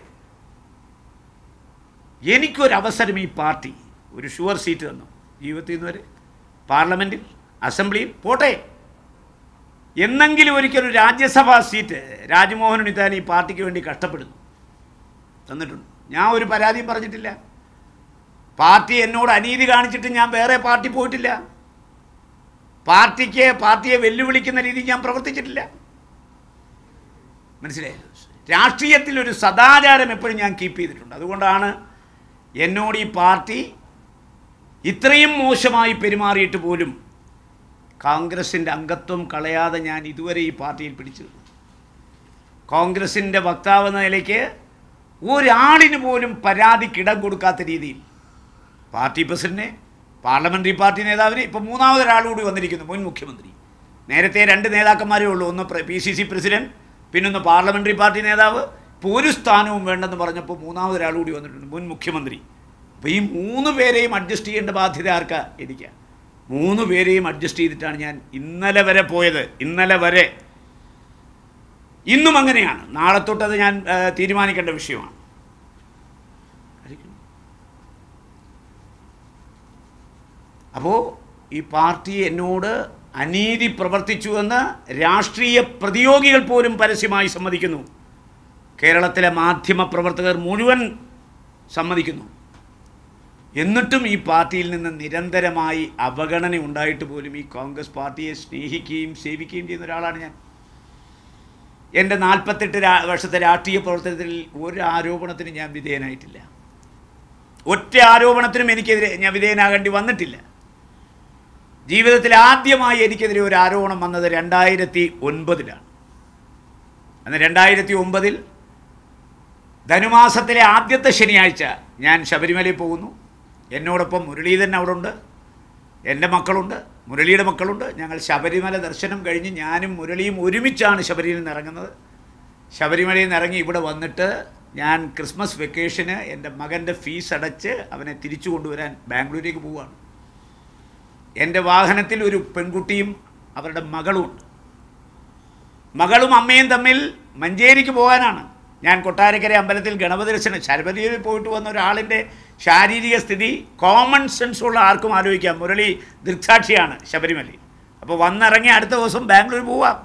എനിക്കൊരവസരം ഈ പാർട്ടി ഒരു ഷുവർ സീറ്റ് തന്നു ജീവിതത്തിൽ നിന്ന് വരെ പാർലമെൻറ്റിൽ അസംബ്ലിയിൽ പോട്ടെ എന്നെങ്കിലും ഒരിക്കലും രാജ്യസഭാ സീറ്റ് രാജ്മോഹൻ ഉണ്ണിത്താൻ ഈ പാർട്ടിക്ക് വേണ്ടി കഷ്ടപ്പെടുന്നു തന്നിട്ടുണ്ട് ഞാൻ ഒരു പരാതിയും പറഞ്ഞിട്ടില്ല പാർട്ടി എന്നോട് അനീതി കാണിച്ചിട്ട് ഞാൻ വേറെ പാർട്ടി പോയിട്ടില്ല പാർട്ടിക്ക് പാർട്ടിയെ വെല്ലുവിളിക്കുന്ന രീതിയിൽ ഞാൻ പ്രവർത്തിച്ചിട്ടില്ല മനസ്സിലായല്ലോ രാഷ്ട്രീയത്തിൽ ഒരു സദാചാരം എപ്പോഴും ഞാൻ കീപ്പ് ചെയ്തിട്ടുണ്ട് അതുകൊണ്ടാണ് എന്നോട് ഈ പാർട്ടി ഇത്രയും മോശമായി പെരുമാറിയിട്ട് പോലും കോൺഗ്രസിൻ്റെ അംഗത്വം കളയാതെ ഞാൻ ഇതുവരെ ഈ പാർട്ടിയിൽ പിടിച്ചു നിന്നു. കോൺഗ്രസിൻ്റെ വക്താവ് എന്ന നിലയ്ക്ക് ഒരാളിന് പോലും പരാതിക്കിടം കൊടുക്കാത്ത രീതിയിൽ പാർട്ടി പ്രസിഡന്റിനെ പാർലമെൻ്ററി പാർട്ടി നേതാവിനെ ഇപ്പോൾ മൂന്നാമതൊരാൾ കൂടി വന്നിരിക്കുന്നു മുൻ മുഖ്യമന്ത്രി നേരത്തെ രണ്ട് നേതാക്കന്മാരേ ഉള്ളൂ ഒന്ന് പി സി സി പ്രസിഡന്റ് പിന്നൊന്ന് പാർലമെൻ്ററി പാർട്ടി നേതാവ് ഇപ്പോൾ ഒരു സ്ഥാനവും വേണ്ടെന്ന് പറഞ്ഞപ്പോൾ മൂന്നാമതൊരാൾ കൂടി വന്നിട്ടുണ്ട് മുൻ മുഖ്യമന്ത്രി അപ്പോൾ ഈ മൂന്ന് പേരെയും അഡ്ജസ്റ്റ് ചെയ്യേണ്ട ബാധ്യത ആർക്കാ എനിക്കാ മൂന്ന് പേരെയും അഡ്ജസ്റ്റ് ചെയ്തിട്ടാണ് ഞാൻ ഇന്നലെ വരെ പോയത് ഇന്നലെ വരെ ഇന്നും അങ്ങനെയാണ് നാളെ തൊട്ടത് ഞാൻ ആ, തീരുമാനിക്കേണ്ട വിഷയമാണ് അപ്പോൾ ഈ പാർട്ടി എന്നോട് അനീതി പ്രവർത്തിച്ചുവെന്ന് രാഷ്ട്രീയ പ്രതിയോഗികൾ പോലും പരസ്യമായി സമ്മതിക്കുന്നു കേരളത്തിലെ മാധ്യമ പ്രവർത്തകർ മുഴുവൻ സമ്മതിക്കുന്നു എന്നിട്ടും ഈ പാർട്ടിയിൽ നിന്ന് നിരന്തരമായി അവഗണന ഉണ്ടായിട്ട് പോലും ഈ കോൺഗ്രസ് പാർട്ടിയെ സ്നേഹിക്കുകയും സേവിക്കുകയും ചെയ്യുന്ന ഒരാളാണ് ഞാൻ എൻ്റെ നാൽപ്പത്തെട്ട് രാ വർഷത്തെ രാഷ്ട്രീയ പ്രവർത്തനത്തിൽ ഒരു ആരോപണത്തിനും ഞാൻ വിധേയനായിട്ടില്ല ഒറ്റ ആരോപണത്തിനും എനിക്കെതിരെ ഞാൻ വിധേയനാകേണ്ടി വന്നിട്ടില്ല ജീവിതത്തിൽ ആദ്യമായി എനിക്കെതിരെ ഒരു ആരോപണം വന്നത് രണ്ടായിരത്തി ഒൻപതിലാണ് അന്ന് രണ്ടായിരത്തി ഒമ്പതിൽ ധനുമാസത്തിലെ ആദ്യത്തെ ശനിയാഴ്ച ഞാൻ ശബരിമലയിൽ പോകുന്നു എന്നോടൊപ്പം മുരളീധരൻ അവിടെ ഉണ്ട് എൻ്റെ മക്കളുണ്ട് മുരളിയുടെ മക്കളുണ്ട് ഞങ്ങൾ ശബരിമല ദർശനം കഴിഞ്ഞ് ഞാനും മുരളിയും ഒരുമിച്ചാണ് ശബരിമലയിൽ നിന്ന് ഇറങ്ങുന്നത് ശബരിമലയിൽ നിന്ന് ഇറങ്ങി ഇവിടെ വന്നിട്ട് ഞാൻ ക്രിസ്മസ് വെക്കേഷന് എൻ്റെ മകൻ്റെ ഫീസ് അടച്ച് അവനെ തിരിച്ചു കൊണ്ടുവരാൻ ബാംഗ്ലൂരേക്ക് പോവുകയാണ് എൻ്റെ വാഹനത്തിൽ ഒരു പെൺകുട്ടിയും അവരുടെ മകളുമുണ്ട് മകളും അമ്മയും തമ്മിൽ മഞ്ചേരിക്ക് പോകാനാണ് ഞാൻ കൊട്ടാരക്കര അമ്പലത്തിൽ ഗണപതി ദർശനം ശബരിമലയിൽ പോയിട്ട് വന്ന ഒരാളിൻ്റെ ശാരീരിക സ്ഥിതി കോമൺ സെൻസ് ഉള്ള ആർക്കും ആലോചിക്കാം മുരളി ദൃക്സാക്ഷിയാണ് ശബരിമലയിൽ അപ്പോൾ വന്നിറങ്ങി അടുത്ത ദിവസം ബാംഗ്ലൂർ പോവാം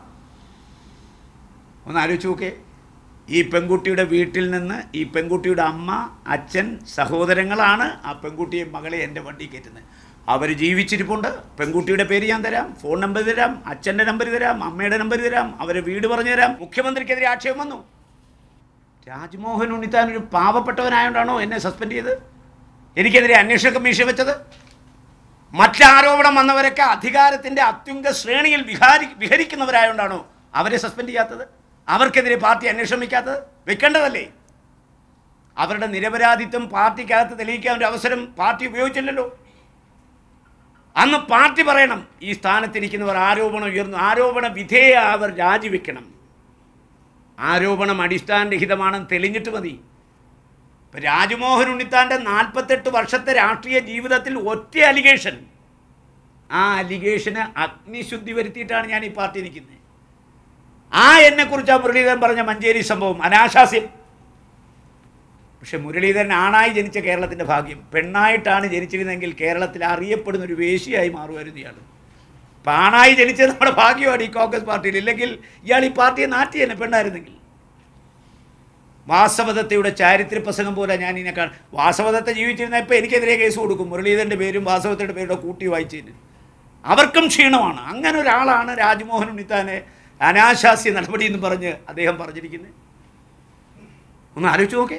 ഒന്ന് ആലോചിച്ച് നോക്കേ ഈ പെൺകുട്ടിയുടെ വീട്ടിൽ നിന്ന് ഈ പെൺകുട്ടിയുടെ അമ്മ അച്ഛൻ സഹോദരങ്ങളാണ് ആ പെൺകുട്ടിയെ മകളെ എൻ്റെ വണ്ടി കയറ്റുന്നത് അവർ ജീവിച്ചിരിപ്പുണ്ട് പെൺകുട്ടിയുടെ പേര് ഞാൻ തരാം ഫോൺ നമ്പർ തരാം അച്ഛൻ്റെ നമ്പർ തരാം അമ്മയുടെ നമ്പർ തരാം അവരെ വീട് പറഞ്ഞു തരാം മുഖ്യമന്ത്രിക്കെതിരെ ആക്ഷേപം വന്നു രാജ്മോഹൻ ഉണ്ണിത്താൻ ഒരു പാവപ്പെട്ടവനായോണ്ടാണോ എന്നെ സസ്പെൻഡ് ചെയ്ത് എനിക്കെതിരെ അന്വേഷണ കമ്മീഷൻ വെച്ചത് മറ്റാരോപണം വന്നവരൊക്കെ അധികാരത്തിൻ്റെ അത്യുംഗ ശ്രേണിയിൽ വിഹാരി വിഹരിക്കുന്നവരായോണ്ടാണോ അവരെ സസ്പെൻഡ് ചെയ്യാത്തത് അവർക്കെതിരെ പാർട്ടി അന്വേഷണം വയ്ക്കാത്തത് വെക്കേണ്ടതല്ലേ അവരുടെ നിരപരാധിത്വം പാർട്ടിക്കകത്ത് തെളിയിക്കാൻ ഒരു അവസരം പാർട്ടി ഉപയോഗിച്ചില്ലല്ലോ അന്ന് പാർട്ടി പറയണം ഈ സ്ഥാനത്തിരിക്കുന്നവർ ആരോപണം ഉയർന്നു ആരോപണ വിധേയ അവർ രാജിവെക്കണം ആരോപണം അടിസ്ഥാനരഹിതമാണെന്ന് തെളിഞ്ഞിട്ട് മതി ഇപ്പം രാജ്മോഹൻ ഉണ്ണിത്താൻ്റെ നാൽപ്പത്തെട്ട് വർഷത്തെ രാഷ്ട്രീയ ജീവിതത്തിൽ ഒറ്റ അലിഗേഷൻ ആ അലിഗേഷന് അഗ്നിശുദ്ധി വരുത്തിയിട്ടാണ് ഞാൻ ഈ പാർട്ടി നിൽക്കുന്നത് ആ എന്നെക്കുറിച്ച് ആ മുരളീധരൻ പറഞ്ഞ മഞ്ചേരി സംഭവം അനാശാസ്യം പക്ഷെ മുരളീധരൻ ആണായി ജനിച്ച കേരളത്തിൻ്റെ ഭാഗ്യം പെണ്ണായിട്ടാണ് ജനിച്ചിരുന്നെങ്കിൽ കേരളത്തിൽ അറിയപ്പെടുന്ന ഒരു വേശിയായി മാറുമായിരുന്നു ഇയാൾ അപ്പം ആണായി ജനിച്ചത് നമ്മുടെ ഭാഗ്യമാണ് ഈ കോൺഗ്രസ് പാർട്ടിയിൽ ഇല്ലെങ്കിൽ ഇയാൾ ഈ പാർട്ടിയെ നാട്ടി തന്നെ പെണ്ണായിരുന്നെങ്കിൽ വാസവദത്തയുടെ ചാരിത്ര പ്രസംഗം പോലെ ഞാൻ ഇതിനെ കാണും വാസവദത്ത ജീവിച്ചിരുന്ന ഇപ്പോൾ എനിക്കെതിരെ കേസ് കൊടുക്കും മുരളീധരൻ്റെ പേരും വാസവദത്തയുടെ പേരുടെ കൂട്ടി വായിച്ചതിന് അവർക്കും ക്ഷീണമാണ് അങ്ങനെ ഒരാളാണ് രാജ്മോഹൻ ഉണ്ണിത്താനെ അനാശാസ്യ നടപടി എന്ന് പറഞ്ഞ് അദ്ദേഹം പറഞ്ഞിരിക്കുന്നത് ഒന്ന് ആലോചിച്ച് നോക്കേ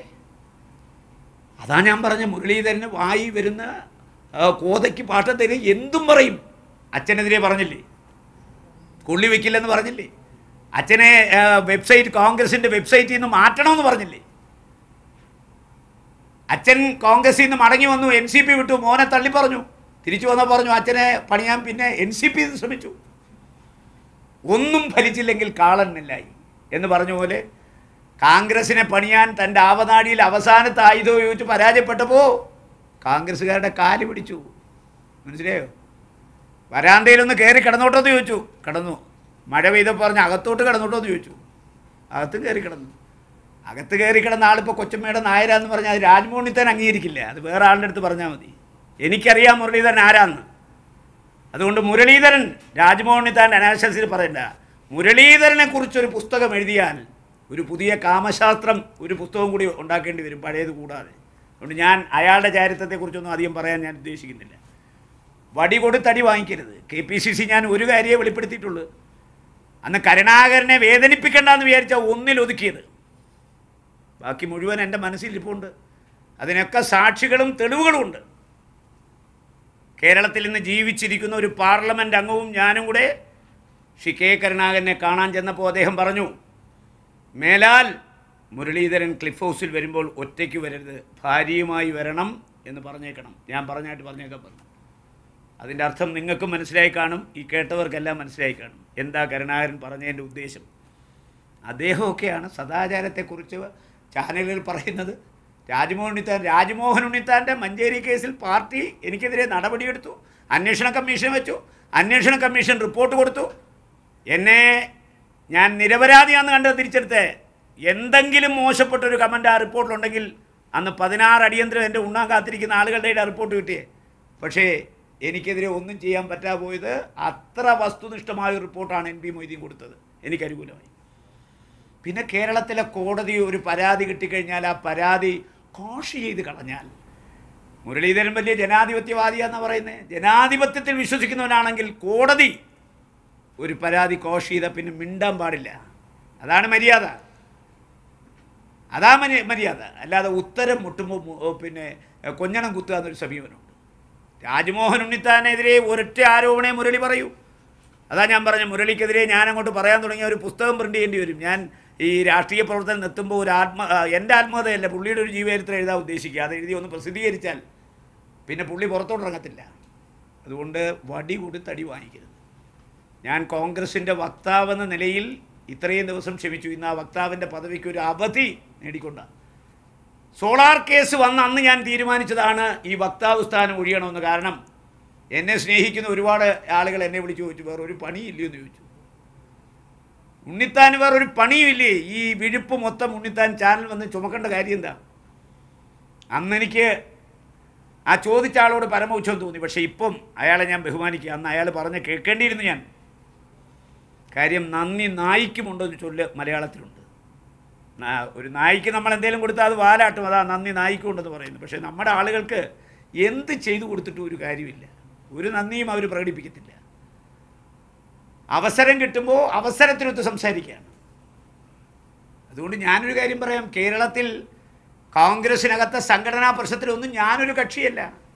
അതാ ഞാൻ പറഞ്ഞ മുരളീധരന് വായി വരുന്ന ആ, കോതയ്ക്ക് പാട്ടത്തിന് എന്തും പറയും അച്ഛനെതിരെ പറഞ്ഞില്ലേ കൊള്ളി വെക്കില്ലെന്ന് പറഞ്ഞില്ലേ അച്ഛനെ ആ, വെബ്സൈറ്റ് കോൺഗ്രസിൻ്റെ വെബ്സൈറ്റിൽ നിന്ന് മാറ്റണമെന്ന് പറഞ്ഞില്ലേ അച്ഛൻ കോൺഗ്രസിൽ നിന്ന് മടങ്ങി വന്നു എൻ സി പി വിട്ടു മോനെ തള്ളി പറഞ്ഞു തിരിച്ചു വന്ന പറഞ്ഞു അച്ഛനെ പണിയാൻ പിന്നെ എൻ സി പി ശ്രമിച്ചു ഒന്നും ഫലിച്ചില്ലെങ്കിൽ കാളന്നില്ലായി എന്ന് പറഞ്ഞ പോലെ കോൺഗ്രസിനെ പണിയാൻ തൻ്റെ ആവനാടിയിൽ അവസാനത്തെ ആയുധം ഉപയോഗിച്ച് പരാജയപ്പെട്ടപ്പോൾ കോൺഗ്രസ്സുകാരുടെ കാല് പിടിച്ചു മനസ്സിലായോ വരാന്തയിലൊന്ന് കയറി കിടന്നോട്ടോ എന്ന് ചോദിച്ചു കിടന്നു മഴ പെയ്തപ്പോൾ പറഞ്ഞ് അകത്തോട്ട് കിടന്നോട്ടോ എന്ന് ചോദിച്ചു അകത്ത് കയറി കിടന്നു അകത്ത് കയറി കിടന്ന ആളിപ്പോൾ കൊച്ചമ്മയുടെ നായരാന്ന് പറഞ്ഞാൽ അത് രാജ്മോഹനിത്താൻ അംഗീകരിക്കില്ല അത് വേറെ ആളുടെ അടുത്ത് പറഞ്ഞാൽ മതി എനിക്കറിയാം മുരളീധരൻ ആരാന്ന് അതുകൊണ്ട് മുരളീധരൻ രാജ്മോഹനിത്താൻ അനാശാസിൽ പറയണ്ട മുരളീധരനെ കുറിച്ചൊരു പുസ്തകം എഴുതിയാൽ ഒരു പുതിയ കാമശാസ്ത്രം ഒരു പുസ്തകം കൂടി ഉണ്ടാക്കേണ്ടി വരും പഴയത് കൂടാതെ അതുകൊണ്ട് ഞാൻ അയാളുടെ ചാരിത്രത്തെക്കുറിച്ചൊന്നും അധികം പറയാൻ ഞാൻ ഉദ്ദേശിക്കുന്നില്ല വടി കൊടുത്തടി വാങ്ങിക്കരുത് കെ പി സി സി ഞാൻ ഒരു കാര്യമേ വെളിപ്പെടുത്തിയിട്ടുള്ളൂ അന്ന് കരുണാകരനെ വേദനിപ്പിക്കേണ്ടെന്ന് വിചാരിച്ച ഒന്നിൽ ഒതുക്കിയത് ബാക്കി മുഴുവൻ എൻ്റെ മനസ്സിൽ ഇരിപ്പുണ്ട് അതിനൊക്കെ സാക്ഷികളും തെളിവുകളും ഉണ്ട് കേരളത്തിൽ ഇന്ന് ജീവിച്ചിരിക്കുന്ന ഒരു പാർലമെൻറ്റ് അംഗവും ഞാനും കൂടെ ശ്രീ കെ കരുണാകരനെ കാണാൻ ചെന്നപ്പോൾ അദ്ദേഹം പറഞ്ഞു മേലാൽ മുരളീധരൻ ക്ലിഫ് ഹൗസിൽ വരുമ്പോൾ ഒറ്റയ്ക്ക് വരരുത് ഭാര്യയുമായി വരണം എന്ന് പറഞ്ഞേക്കണം ഞാൻ പറഞ്ഞായിട്ട് പറഞ്ഞേക്കാൻ പറഞ്ഞു അതിൻ്റെ അർത്ഥം നിങ്ങൾക്കും മനസ്സിലായി കാണും ഈ കേട്ടവർക്കെല്ലാം മനസ്സിലായി കാണും എന്താ കരുണാകരൻ പറഞ്ഞതിൻ്റെ ഉദ്ദേശം അദ്ദേഹമൊക്കെയാണ് സദാചാരത്തെക്കുറിച്ച് ചാനലുകൾ പറയുന്നത് രാജ്മോഹൻ ഉണ്ണിത്താൻ രാജ്മോഹൻ ഉണ്ണിത്താൻ്റെ മഞ്ചേരി കേസിൽ പാർട്ടി എനിക്കെതിരെ നടപടിയെടുത്തു അന്വേഷണ കമ്മീഷൻ വെച്ചു അന്വേഷണ കമ്മീഷൻ റിപ്പോർട്ട് കൊടുത്തു എന്നെ ഞാൻ നിരപരാധിയാണെന്ന് കണ്ടത് തിരിച്ചെടുത്തേ എന്തെങ്കിലും മോശപ്പെട്ടൊരു കമൻ്റ് ആ റിപ്പോർട്ടിലുണ്ടെങ്കിൽ അന്ന് പതിനാറ് അടിയന്തരം എൻ്റെ ഉണ്ണാൻ കാത്തിരിക്കുന്ന ആളുകളുടെ ആ റിപ്പോർട്ട് കിട്ടിയേ പക്ഷേ എനിക്കെതിരെ ഒന്നും ചെയ്യാൻ പറ്റാ പോയത് അത്ര വസ്തുനിഷ്ഠമായ ഒരു റിപ്പോർട്ടാണ് എൻ പി മൊയ്തീൻ കൊടുത്തത് എനിക്ക് അനുകൂലമായി പിന്നെ കേരളത്തിലെ കോടതി ഒരു പരാതി കിട്ടിക്കഴിഞ്ഞാൽ ആ പരാതി കോഷ് ചെയ്ത് കളഞ്ഞാൽ മുരളീധരൻ വലിയ ജനാധിപത്യവാദിയാന്ന് പറയുന്നത് ജനാധിപത്യത്തിൽ വിശ്വസിക്കുന്നവനാണെങ്കിൽ കോടതി ഒരു പരാതി കോഷ് ചെയ്ത പിന്നെ മിണ്ടാൻ പാടില്ല അതാണ് മര്യാദ അതാ മര്യ- മര്യാദ അല്ലാതെ ഉത്തരം മുട്ടുമ്പോൾ മു- പിന്നെ കൊഞ്ഞണം കുത്തുക എന്നൊരു സമീപനമുണ്ട് രാജ്മോഹൻ ഉണ്ണിത്താനെതിരെ ഒരൊറ്റ ആരോപണേ മുരളി പറയൂ അതാ ഞാൻ പറഞ്ഞ മുരളിക്കെതിരെ ഞാൻ അങ്ങോട്ട് പറയാൻ തുടങ്ങിയ ഒരു പുസ്തകം പ്രിന്റ് ചെയ്യേണ്ടി വരും ഞാൻ ഈ രാഷ്ട്രീയ പ്രവർത്തനം എത്തുമ്പോൾ ഒരു ആത്മ ആ, എൻ്റെ ആത്മകഥയല്ല പുള്ളിയുടെ ഒരു ജീവചരിത്രം എഴുതാൻ ഉദ്ദേശിക്കുക അത് എഴുതി ഒന്ന് പ്രസിദ്ധീകരിച്ചാൽ പിന്നെ പുള്ളി പുറത്തോട്ട് ഇറങ്ങത്തില്ല അതുകൊണ്ട് വടി കൊടുത്ത് അടി വാങ്ങിക്കരുത് ഞാൻ കോൺഗ്രസിൻ്റെ വക്താവെന്ന നിലയിൽ ഇത്രയും ദിവസം ക്ഷമിച്ചു ഇന്ന് ആ വക്താവിൻ്റെ പദവിക്ക് ഒരു അവധി നേടിക്കൊണ്ടാണ് സോളാർ കേസ് വന്ന അന്ന് ഞാൻ തീരുമാനിച്ചതാണ് ഈ വക്താവ് സ്ഥാനം ഒഴിയണമെന്ന് കാരണം എന്നെ സ്നേഹിക്കുന്ന ഒരുപാട് ആളുകൾ എന്നെ വിളിച്ചു ചോദിച്ചു വേറെ ഒരു പണിയില്ലയോ എന്ന് ചോദിച്ചു ഉണ്ണിത്താൻ വേറെ ഒരു പണിയുമില്ലേ ഈ വിഴുപ്പ് മൊത്തം ഉണ്ണിത്താൻ ചാനൽ വന്ന് ചുമക്കേണ്ട കാര്യം എന്താ അന്ന് എനിക്ക് ആ ചോദിച്ച ആളോട് പരമോത്സവം തോന്നി പക്ഷേ ഇപ്പം അയാളെ ഞാൻ ബഹുമാനിക്കുക അന്ന് അയാൾ പറഞ്ഞ് കേൾക്കേണ്ടിയിരുന്നു ഞാൻ കാര്യം നന്ദി നായിക്കുമുണ്ടോ എന്ന് ചൊല്ല് മലയാളത്തിലുണ്ട് നാ- ഒരു നായിക്ക് നമ്മൾ എന്തെങ്കിലും കൊടുത്താൽ അത് വാലാട്ടും അതാ നന്ദി നായിക്കുണ്ടെന്ന് പറയുന്നു പക്ഷേ നമ്മുടെ ആളുകൾക്ക് എന്ത് ചെയ്തു കൊടുത്തിട്ടും ഒരു കാര്യമില്ല ഒരു നന്ദിയും അവർ പ്രകടിപ്പിക്കത്തില്ല അവസരം കിട്ടുമ്പോൾ അവസരത്തിനൊത്ത് സംസാരിക്കുകയാണ് അതുകൊണ്ട് ഞാനൊരു കാര്യം പറയാം കേരളത്തിൽ കോൺഗ്രസിനകത്തെ സംഘടനാ പ്രശ്നത്തിലൊന്നും ഞാനൊരു കക്ഷിയല്ല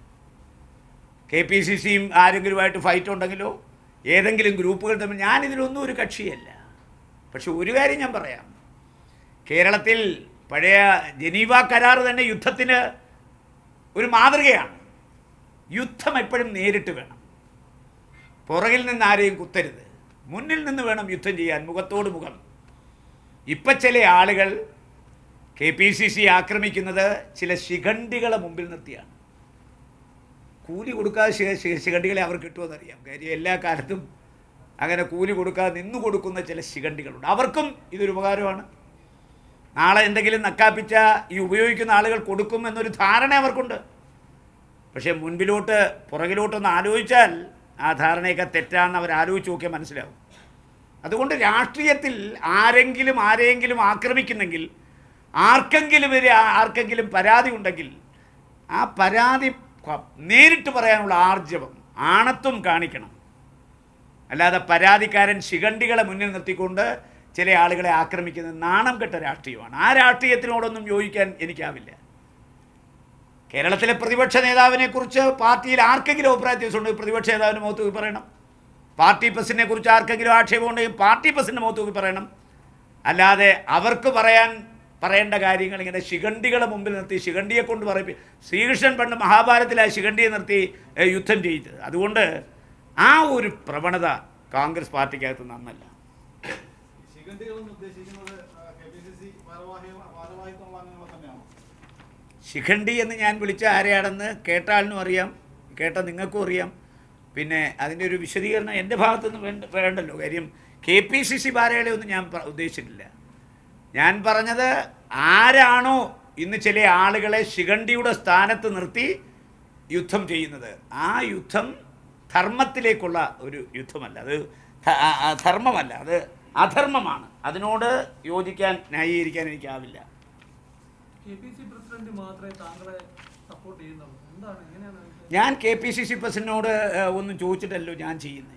കെ പി സി സിയും ആരെങ്കിലുമായിട്ട് ഫൈറ്റ് ഉണ്ടെങ്കിലോ ഏതെങ്കിലും ഗ്രൂപ്പുകൾ തമ്മിൽ ഞാനിതിലൊന്നും ഒരു കക്ഷിയല്ല പക്ഷെ ഒരു കാര്യം ഞാൻ പറയാം കേരളത്തിൽ പഴയ ജനീവ കരാർ തന്നെ യുദ്ധത്തിന് ഒരു മാതൃകയാണ് യുദ്ധം എപ്പോഴും നേരിട്ട് വേണം പുറകിൽ നിന്ന് ആരെയും കുത്തരുത് മുന്നിൽ നിന്ന് വേണം യുദ്ധം ചെയ്യാൻ മുഖത്തോട് മുഖം ഇപ്പം ചില ആളുകൾ കെ പി സി സി ആക്രമിക്കുന്നത് ചില ശിഖണ്ഡികളെ മുമ്പിൽ നിർത്തിയാണ് കൂലി കൊടുക്കാതെ ശി- ശി- ശിഖണ്ഡികളെ അവർ കിട്ടുമെന്നറിയാം കാര്യം എല്ലാ കാലത്തും അങ്ങനെ കൂലി കൊടുക്കാതെ നിന്നു കൊടുക്കുന്ന ചില ശിഖണ്ഡികളുണ്ട് അവർക്കും ഇതൊരു ഉപകാരമാണ് നാളെ എന്തെങ്കിലും നക്കാപ്പിച്ച ഈ ഉപയോഗിക്കുന്ന ആളുകൾ കൊടുക്കും എന്നൊരു ധാരണ അവർക്കുണ്ട് പക്ഷേ മുൻപിലോട്ട് പുറകിലോട്ടൊന്ന് ആലോചിച്ചാൽ ആ ധാരണയൊക്കെ തെറ്റാണെന്ന് അവർ ആലോചിച്ച് നോക്കിയാൽ മനസ്സിലാവും അതുകൊണ്ട് രാഷ്ട്രീയത്തിൽ ആരെങ്കിലും ആരെങ്കിലും ആക്രമിക്കുന്നെങ്കിൽ ആർക്കെങ്കിലും വരെ ആർക്കെങ്കിലും പരാതി ഉണ്ടെങ്കിൽ ആ പരാതി ക- നേരിട്ട് പറയാനുള്ള ആർജവം ആണത്വം കാണിക്കണം അല്ലാതെ പരാതിക്കാരൻ ശിഖണ്ഡികളെ മുന്നിൽ നിർത്തിക്കൊണ്ട് ചില ആളുകളെ ആക്രമിക്കുന്നത് നാണം കെട്ട രാഷ്ട്രീയമാണ് ആ രാഷ്ട്രീയത്തിനോടൊന്നും യോജിക്കാൻ എനിക്കാവില്ല കേരളത്തിലെ പ്രതിപക്ഷ നേതാവിനെ കുറിച്ച് പാർട്ടിയിൽ ആർക്കെങ്കിലും അഭിപ്രായ വ്യത്യാസമുണ്ടെങ്കിൽ പ്രതിപക്ഷ നേതാവിന് മുഖത്ത് നോക്കി പറയണം പാർട്ടി പ്രസിഡന്റിനെ കുറിച്ച് ആർക്കെങ്കിലും ആക്ഷേപം ഉണ്ടെങ്കിൽ പാർട്ടി പ്രസിഡന്റ് മുഖത്ത് നോക്കി പറയണം അല്ലാതെ അവർക്ക് പറയാൻ പറയേണ്ട കാര്യങ്ങൾ ഇങ്ങനെ ശിഖണ്ഡികളെ മുമ്പിൽ നിർത്തി ശിഖണ്ഡിയെ കൊണ്ട് പറയിപ്പി ശ്രീകൃഷ്ണൻ പണ്ട് മഹാഭാരതത്തിൽ ആ ശിഖണ്ഡിയെ നിർത്തി ഏ, യുദ്ധം ചെയ്തത് അതുകൊണ്ട് ആ ഒരു പ്രവണത കോൺഗ്രസ് പാർട്ടിക്കകത്ത് നന്നല്ല ശിഖണ്ഡികളെന്ന് ഉദ്ദേശിക്കുന്നത് കെ പി സി സി ഭാരവാഹിത്വമുള്ള അംഗങ്ങളെ തന്നെയാണോ ശിഖണ്ഡി എന്ന് ഞാൻ വിളിച്ച ആരെയാണെന്ന് കേട്ട ആളിനും അറിയാം കേട്ട നിങ്ങൾക്കും അറിയാം പിന്നെ അതിൻ്റെ ഒരു വിശദീകരണം എൻ്റെ ഭാഗത്തുനിന്ന് വേണ്ട വേണ്ടല്ലോ കാര്യം കെ പി സി സി ഭാരകളെ ഒന്നും ഞാൻ പ- ഉദ്ദേശിച്ചിട്ടില്ല ഞാൻ പറഞ്ഞത് ആരാണോ ഇന്ന് ചില ആളുകളെ ശിഖണ്ഡിയുടെ സ്ഥാനത്ത് നിർത്തി യുദ്ധം ചെയ്യുന്നത് ആ യുദ്ധം ധർമ്മത്തിലേക്കുള്ള ഒരു യുദ്ധമല്ല അത് ധ- ആ- ആ ധർമ്മമല്ല അത് അധർമ്മമാണ് അതിനോട് യോജിക്കാൻ ന്യായീകരിക്കാൻ എനിക്കാവില്ല കെ പി സി പ്രസിഡന്റ് മാത്രമേ താങ്കളെ സപ്പോർട്ട് ചെയ്യുന്നുള്ളൂ എന്താണ് എങ്ങനെയാണ് അതിന്റെ- ഞാൻ കെ പി സി സി പ്രസിഡന്റിനോട് ഏഹ്, ഒന്നും ചോദിച്ചിട്ടല്ലോ ഞാൻ ചെയ്യുന്നത്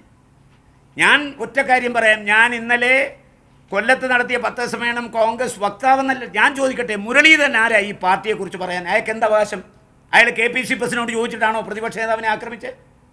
ഞാൻ ഒറ്റ കാര്യം പറയാം ഞാൻ ഇന്നലെ കൊല്ലത്ത് നടത്തിയ പത്രസമ്മേളനം കോൺഗ്രസ് വക്താവെന്നല്ല ഞാൻ ചോദിക്കട്ടെ മുരളീധരൻ ആരാ ഈ പാർട്ടിയെക്കുറിച്ച് പറയാൻ അയാൾക്ക് എന്താ അവകാശം അയാൾ കെ പി സി പ്രസിഡന്റിനോട് ചോദിച്ചിട്ടാണോ പ്രതിപക്ഷ നേതാവിനെ ആക്രമിച്ച്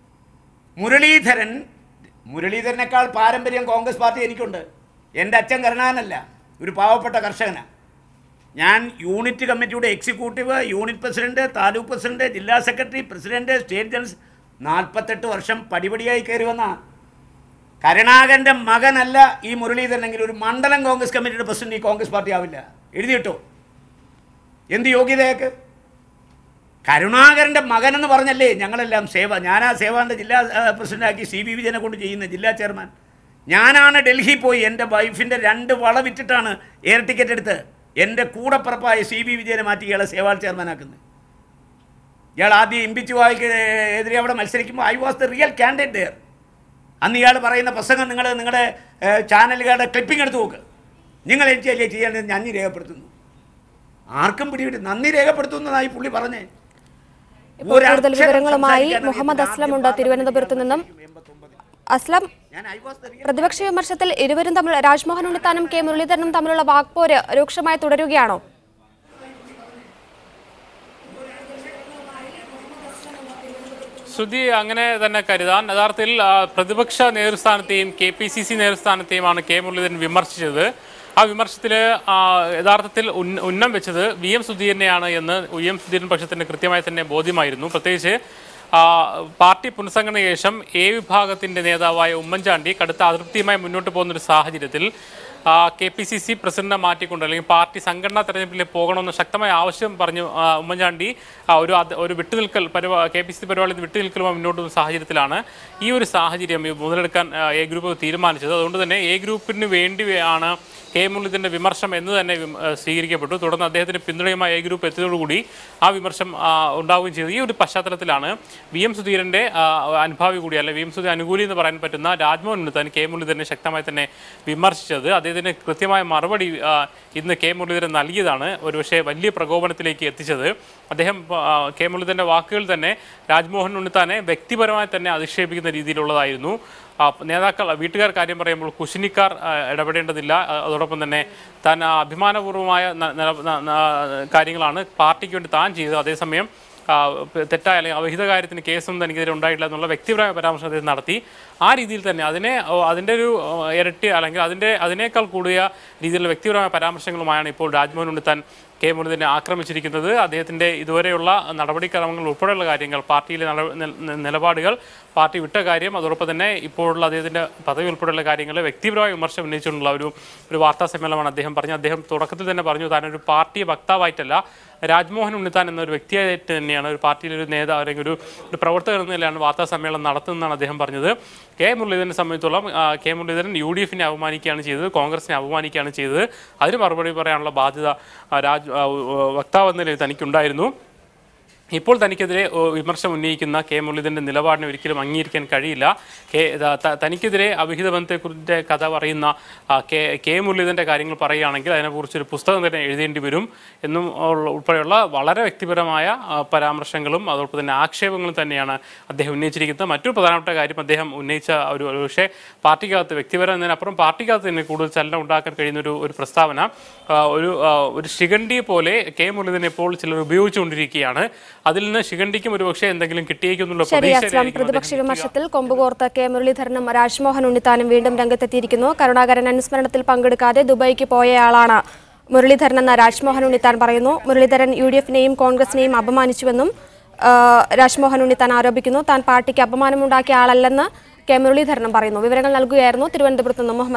മുരളീധരൻ മുരളീധരനേക്കാൾ പാരമ്പര്യം കോൺഗ്രസ് പാർട്ടി എനിക്കുണ്ട് എൻ്റെ അച്ഛൻ കരുണാനല്ല ഒരു പാവപ്പെട്ട കർഷകനാണ് ഞാൻ യൂണിറ്റ് കമ്മിറ്റിയുടെ executive unit president taluk president ജില്ലാ സെക്രട്ടറി പ്രസിഡന്റ് സ്റ്റേറ്റ് ജനറൽ നാൽപ്പത്തെട്ട് വർഷം പടിപടിയായി കയറി വന്ന കരുണാകരൻ്റെ മകനല്ല ഈ മുരളീധരനെങ്കിൽ ഒരു മണ്ഡലം കോൺഗ്രസ് കമ്മിറ്റിയുടെ പ്രസിഡന്റ് ഈ കോൺഗ്രസ് പാർട്ടി ആവില്ല എഴുതിയിട്ടോ എന്ത് യോഗ്യതയൊക്കെ കരുണാകരൻ്റെ മകൻ എന്ന് പറഞ്ഞല്ലേ ഞങ്ങളെല്ലാം സേവ ഞാനാ സേവാൻ്റെ ജില്ലാ ആ, പ്രസിഡന്റാക്കി സി ബി വിജയനെ കൊണ്ട് ചെയ്യുന്ന ജില്ലാ ചെയർമാൻ ഞാനാണ് ഡൽഹി പോയി എൻ്റെ വൈഫിൻ്റെ രണ്ട് വള വിറ്റിട്ടാണ് എയർ ടിക്കറ്റ് എടുത്ത് എൻ്റെ കൂടപ്പിറപ്പായ സി ബി വിജയനെ മാറ്റി ഇയാളെ സേവാൾ ചെയർമാനാക്കുന്നത് ഇയാൾ ആദ്യം ഇമ്പിച്ചു വായിക്ക് എതിരെ അവിടെ മത്സരിക്കുമ്പോൾ I was the real candidate there അന്ന് ഇയാൾ പറയുന്ന പ്രസംഗം നിങ്ങൾ നിങ്ങളുടെ ഏഹ്, ചാനലുകാരുടെ ക്ലിപ്പിംഗ് എടുത്ത് നോക്ക് നിങ്ങൾ എനിക്ക് അല്ലേ ചെയ്യേണ്ടത് നന്ദി രേഖപ്പെടുത്തുന്നു ആർക്കും പിടിവിട്ട് നന്ദി രേഖപ്പെടുത്തുന്നതായി പുള്ളി പറഞ്ഞേ ഇപ്പോൾ കൂടുതൽ ഒരക്ഷരം വിവരങ്ങളുമായി സംസാരിക്കാൻ മുഹമ്മദ് അറിയത്തില്ല. അസ്ലമുണ്ട് ആദ്യം തിരുവനന്തപുരത്ത് നിന്നും അസ്ലം ഞാൻ ഐ വാസ് ദ റിയൽ പ്രതിപക്ഷ വിമർശത്തിൽ ഇരുവരും തമ്മിൽ രാജ്മോഹൻ ഉണ്ണിത്താനും കെ മുരളീധരനും തമ്മിലുള്ള വാക്പോര് രൂക്ഷമായി തുടരുകയാണോ ശ്രുതി അങ്ങനെ തന്നെ കരുതാൻ യഥാർത്ഥത്തിൽ ആ, പ്രതിപക്ഷ നേതൃസ്ഥാനത്തെയും കെ പി സി സി നേതൃസ്ഥാനത്തെയുമാണ് കെ മുരളീധരൻ വിമർശിച്ചത് ആ വിമർശത്തിൽ യഥാർത്ഥത്തിൽ ഉന്ന- ഉന്നം വെച്ചത് വി എം സുധീരനെയാണ് എന്ന് വി എം സുധീരൻ പക്ഷത്തിന് കൃത്യമായി തന്നെ ബോധ്യമായിരുന്നു പ്രത്യേകിച്ച് ആ, പാർട്ടി പുനഃസംഘടന ശേഷം എ വിഭാഗത്തിന്റെ നേതാവായ ഉമ്മൻചാണ്ടി കടുത്ത അതൃപ്തിയുമായി മുന്നോട്ട് പോകുന്ന ഒരു സാഹചര്യത്തിൽ കെ പി സി സി പ്രസിഡന്റിനെ മാറ്റിക്കൊണ്ട് അല്ലെങ്കിൽ പാർട്ടി സംഘടനാ തെരഞ്ഞെടുപ്പിലേക്ക് പോകണമെന്ന് ശക്തമായ ആവശ്യം പറഞ്ഞു ആ, ഉമ്മൻചാണ്ടി ആ, ഒരു അത്- ഒരു വിട്ടുനിൽക്കൽ പരിപാ കെ പി സി സി പരിപാടി വിട്ടുനിൽക്കലുമായി മുന്നോട്ട് പോകുന്ന സാഹചര്യത്തിലാണ് ഈ ഒരു സാഹചര്യം ഈ മുതലെടുക്കാൻ ആ, എ ഗ്രൂപ്പ് തീരുമാനിച്ചത് അതുകൊണ്ട് തന്നെ എ ഗ്രൂപ്പിന് വേണ്ടി ആണ് കെ മുരളീധരന്റെ വിമർശം എന്ന് തന്നെ വിം- ആ, സ്വീകരിക്കപ്പെട്ടു തുടർന്ന് അദ്ദേഹത്തിന് പിന്തുണയുമായി എ ഗ്രൂപ്പ് എത്തിയതോടുകൂടി ആ വിമർശം ആ, ഉണ്ടാവുകയും ചെയ്തു ഈ ഒരു പശ്ചാത്തലത്തിലാണ് വി എം സുധീരന്റെ ആ, അനുഭാവി കൂടി അല്ലെ വി എം സുധീർ അനുകൂലി എന്ന് പറയാൻ പറ്റുന്ന രാജ്മോഹൻ ഉണ്ണിത്താൻ കെ മുരളീധരനെ ശക്തമായി തന്നെ വിമർശിച്ചത് അദ്ദേഹത്തിന് കൃത്യമായ മറുപടി ആ, ഇന്ന് കെ മുരളീധരൻ നൽകിയതാണ് ഒരുപക്ഷെ വലിയ പ്രകോപനത്തിലേക്ക് എത്തിച്ചത് അദ്ദേഹം ആ, കെ മുരളീധരന്റെ വാക്കുകൾ തന്നെ രാജ്മോഹൻ ഉണ്ണിത്താനെ വ്യക്തിപരമായി തന്നെ അധിക്ഷേപിക്കുന്ന രീതിയിലുള്ളതായിരുന്നു ആ, നേതാക്കൾ വീട്ടുകാർ കാര്യം പറയുമ്പോൾ കുശിനിക്കാർ ആ, ഇടപെടേണ്ടതില്ല ആ, അതോടൊപ്പം തന്നെ താൻ ആ, അഭിമാനപൂർവമായ ന- ന- ന- ന- കാര്യങ്ങളാണ് പാർട്ടിക്ക് വേണ്ടി താൻ ചെയ്തത് അതേസമയം ആ, തെറ്റായ അല്ലെങ്കിൽ അവിഹിത കാര്യത്തിന് കേസൊന്നും തനിക്കെതിരെ ഉണ്ടായിട്ടില്ല എന്നുള്ള വ്യക്തിപരമായ പരാമർശം അദ്ദേഹം നടത്തി ആ രീതിയിൽ തന്നെ അതിനെ ഓ, അതിൻ്റെ ഒരു ഓ, ഇരട്ടി അല്ലെങ്കിൽ അതിൻ്റെ അതിനേക്കാൾ കൂടിയ രീതിയിലുള്ള വ്യക്തിപരമായ പരാമർശങ്ങളുമായാണ് ഇപ്പോൾ രാജ്മോഹൻ ഉണ്ണിത്താൻ കെ മുരളീധരനെ ആക്രമിച്ചിരിക്കുന്നത് അദ്ദേഹത്തിൻ്റെ ഇതുവരെയുള്ള നടപടിക്രമങ്ങൾ ഉൾപ്പെടെയുള്ള കാര്യങ്ങൾ പാർട്ടിയിലെ നട- നി- നിലപാടുകൾ പാർട്ടി വിട്ട കാര്യം അതോടൊപ്പം തന്നെ ഇപ്പോഴുള്ള അദ്ദേഹത്തിൻ്റെ പദവി ഉൾപ്പെടെയുള്ള കാര്യങ്ങൾ വ്യക്തിപരമായ വിമർശനം ഉന്നയിച്ചുകൊണ്ടുള്ള ഒരു ഒരു വാർത്താ സമ്മേളനമാണ് അദ്ദേഹം പറഞ്ഞത് അദ്ദേഹം തുടക്കത്തിൽ തന്നെ പറഞ്ഞു താനൊരു പാർട്ടി വക്താവായിട്ടല്ല രാജ്മോഹൻ ഉണ്ണിത്താൻ എന്നൊരു വ്യക്തിയായിട്ട് തന്നെയാണ് ഒരു പാർട്ടിയിലെ ഒരു നേതാവ് അല്ലെങ്കിൽ ഒരു ഒരു പ്രവർത്തകർ എന്ന നിലയിലാണ് വാർത്താ സമ്മേളനം നടത്തുന്നതെന്നാണ് അദ്ദേഹം പറഞ്ഞത് കെ മുരളീധരനെ സംബന്ധിച്ചോളം ആ, കെ മുരളീധരൻ യു ഡി എഫിനെ അപമാനിക്കുകയാണ് ചെയ്തത് കോൺഗ്രസിനെ അപമാനിക്കുകയാണ് ചെയ്തത് അതിന് മറുപടി പറയാനുള്ള ബാധ്യത ആ, രാജ് ആ, വക്താവ് എന്ന നിലയിൽ തനിക്കുണ്ടായിരുന്നു ഇപ്പോൾ തനിക്കെതിരെ ഓ, വിമർശനം ഉന്നയിക്കുന്ന കെ മുരളീധരന്റെ നിലപാടിനെ ഒരിക്കലും അംഗീകരിക്കാൻ കഴിയില്ല കെ ത- ത- തനിക്കെതിരെ അവിഹിത ബന്ധത്തെക്കുറിച്ച് കഥ പറയുന്ന ആ, കെ കെ മുരളീധരന്റെ കാര്യങ്ങൾ പറയുകയാണെങ്കിൽ അതിനെക്കുറിച്ചൊരു പുസ്തകം തന്നെ എഴുതേണ്ടി വരും എന്നും ഉള്ള- ഉൾപ്പെടെയുള്ള വളരെ വ്യക്തിപരമായ ആ, പരാമർശങ്ങളും അതോടൊപ്പം തന്നെ ആക്ഷേപങ്ങളും തന്നെയാണ് അദ്ദേഹം ഉന്നയിച്ചിരിക്കുന്നത് മറ്റൊരു പ്രധാനപ്പെട്ട കാര്യം അദ്ദേഹം ഉന്നയിച്ച ഒരു ഒരു പക്ഷേ പാർട്ടിക്കകത്ത് വ്യക്തിപരം എന്നതിനപ്പുറം പാർട്ടിക്കകത്ത് തന്നെ കൂടുതൽ ചലനം ഉണ്ടാക്കാൻ കഴിയുന്ന ഒരു ഒരു പ്രസ്താവന ആ, ഒരു ആ, ഒരു ശിഖണ്ഡിയെ പോലെ കെ മുരളീധരൻ ഇപ്പോൾ ചിലർ ഉപയോഗിച്ചുകൊണ്ടിരിക്കുകയാണ് അതിൽ നിന്ന് ശിഖണ്ഡിക്കും ഒരു പക്ഷേ എന്തെങ്കിലും കിട്ടിയേക്കും എന്നുള്ള ശരി അസ്ലാം പ്രതീക്ഷയിലായിരിക്കും പ്രതിപക്ഷ അദ്ദേഹം നിൽക്കുക. വിമർശത്തിൽ കൊമ്പുകോർത്ത കെ മുരളീധരനും രാജ്മോഹൻ ഉണ്ണിത്താനും വീണ്ടും രംഗത്തെത്തിയിരിക്കുന്നു കരുണാകരൻ അനുസ്മരണത്തിൽ പങ്കെടുക്കാതെ ദുബായിക്ക് പോയയാളാണ് മുരളീധരൻ എന്ന രാജ്മോഹൻ ഉണ്ണിത്താൻ പറയുന്നു മുരളീധരൻ യു ഡി എഫിനെയും കോൺഗ്രസിനെയും അപമാനിച്ചുവെന്നും ആ, രാജ്മോഹൻ ഉണ്ണിത്താൻ ആരോപിക്കുന്നു താൻ പാർട്ടിക്ക് അപമാനമുണ്ടാക്കിയ ആളല്ലെന്ന് കെ മുരളീധരനും പറയുന്നു വിവരങ്ങൾ നൽകുകയായിരുന്നു തിരുവനന്തപുരത്ത് നിന്ന് മുഹമ്മദ്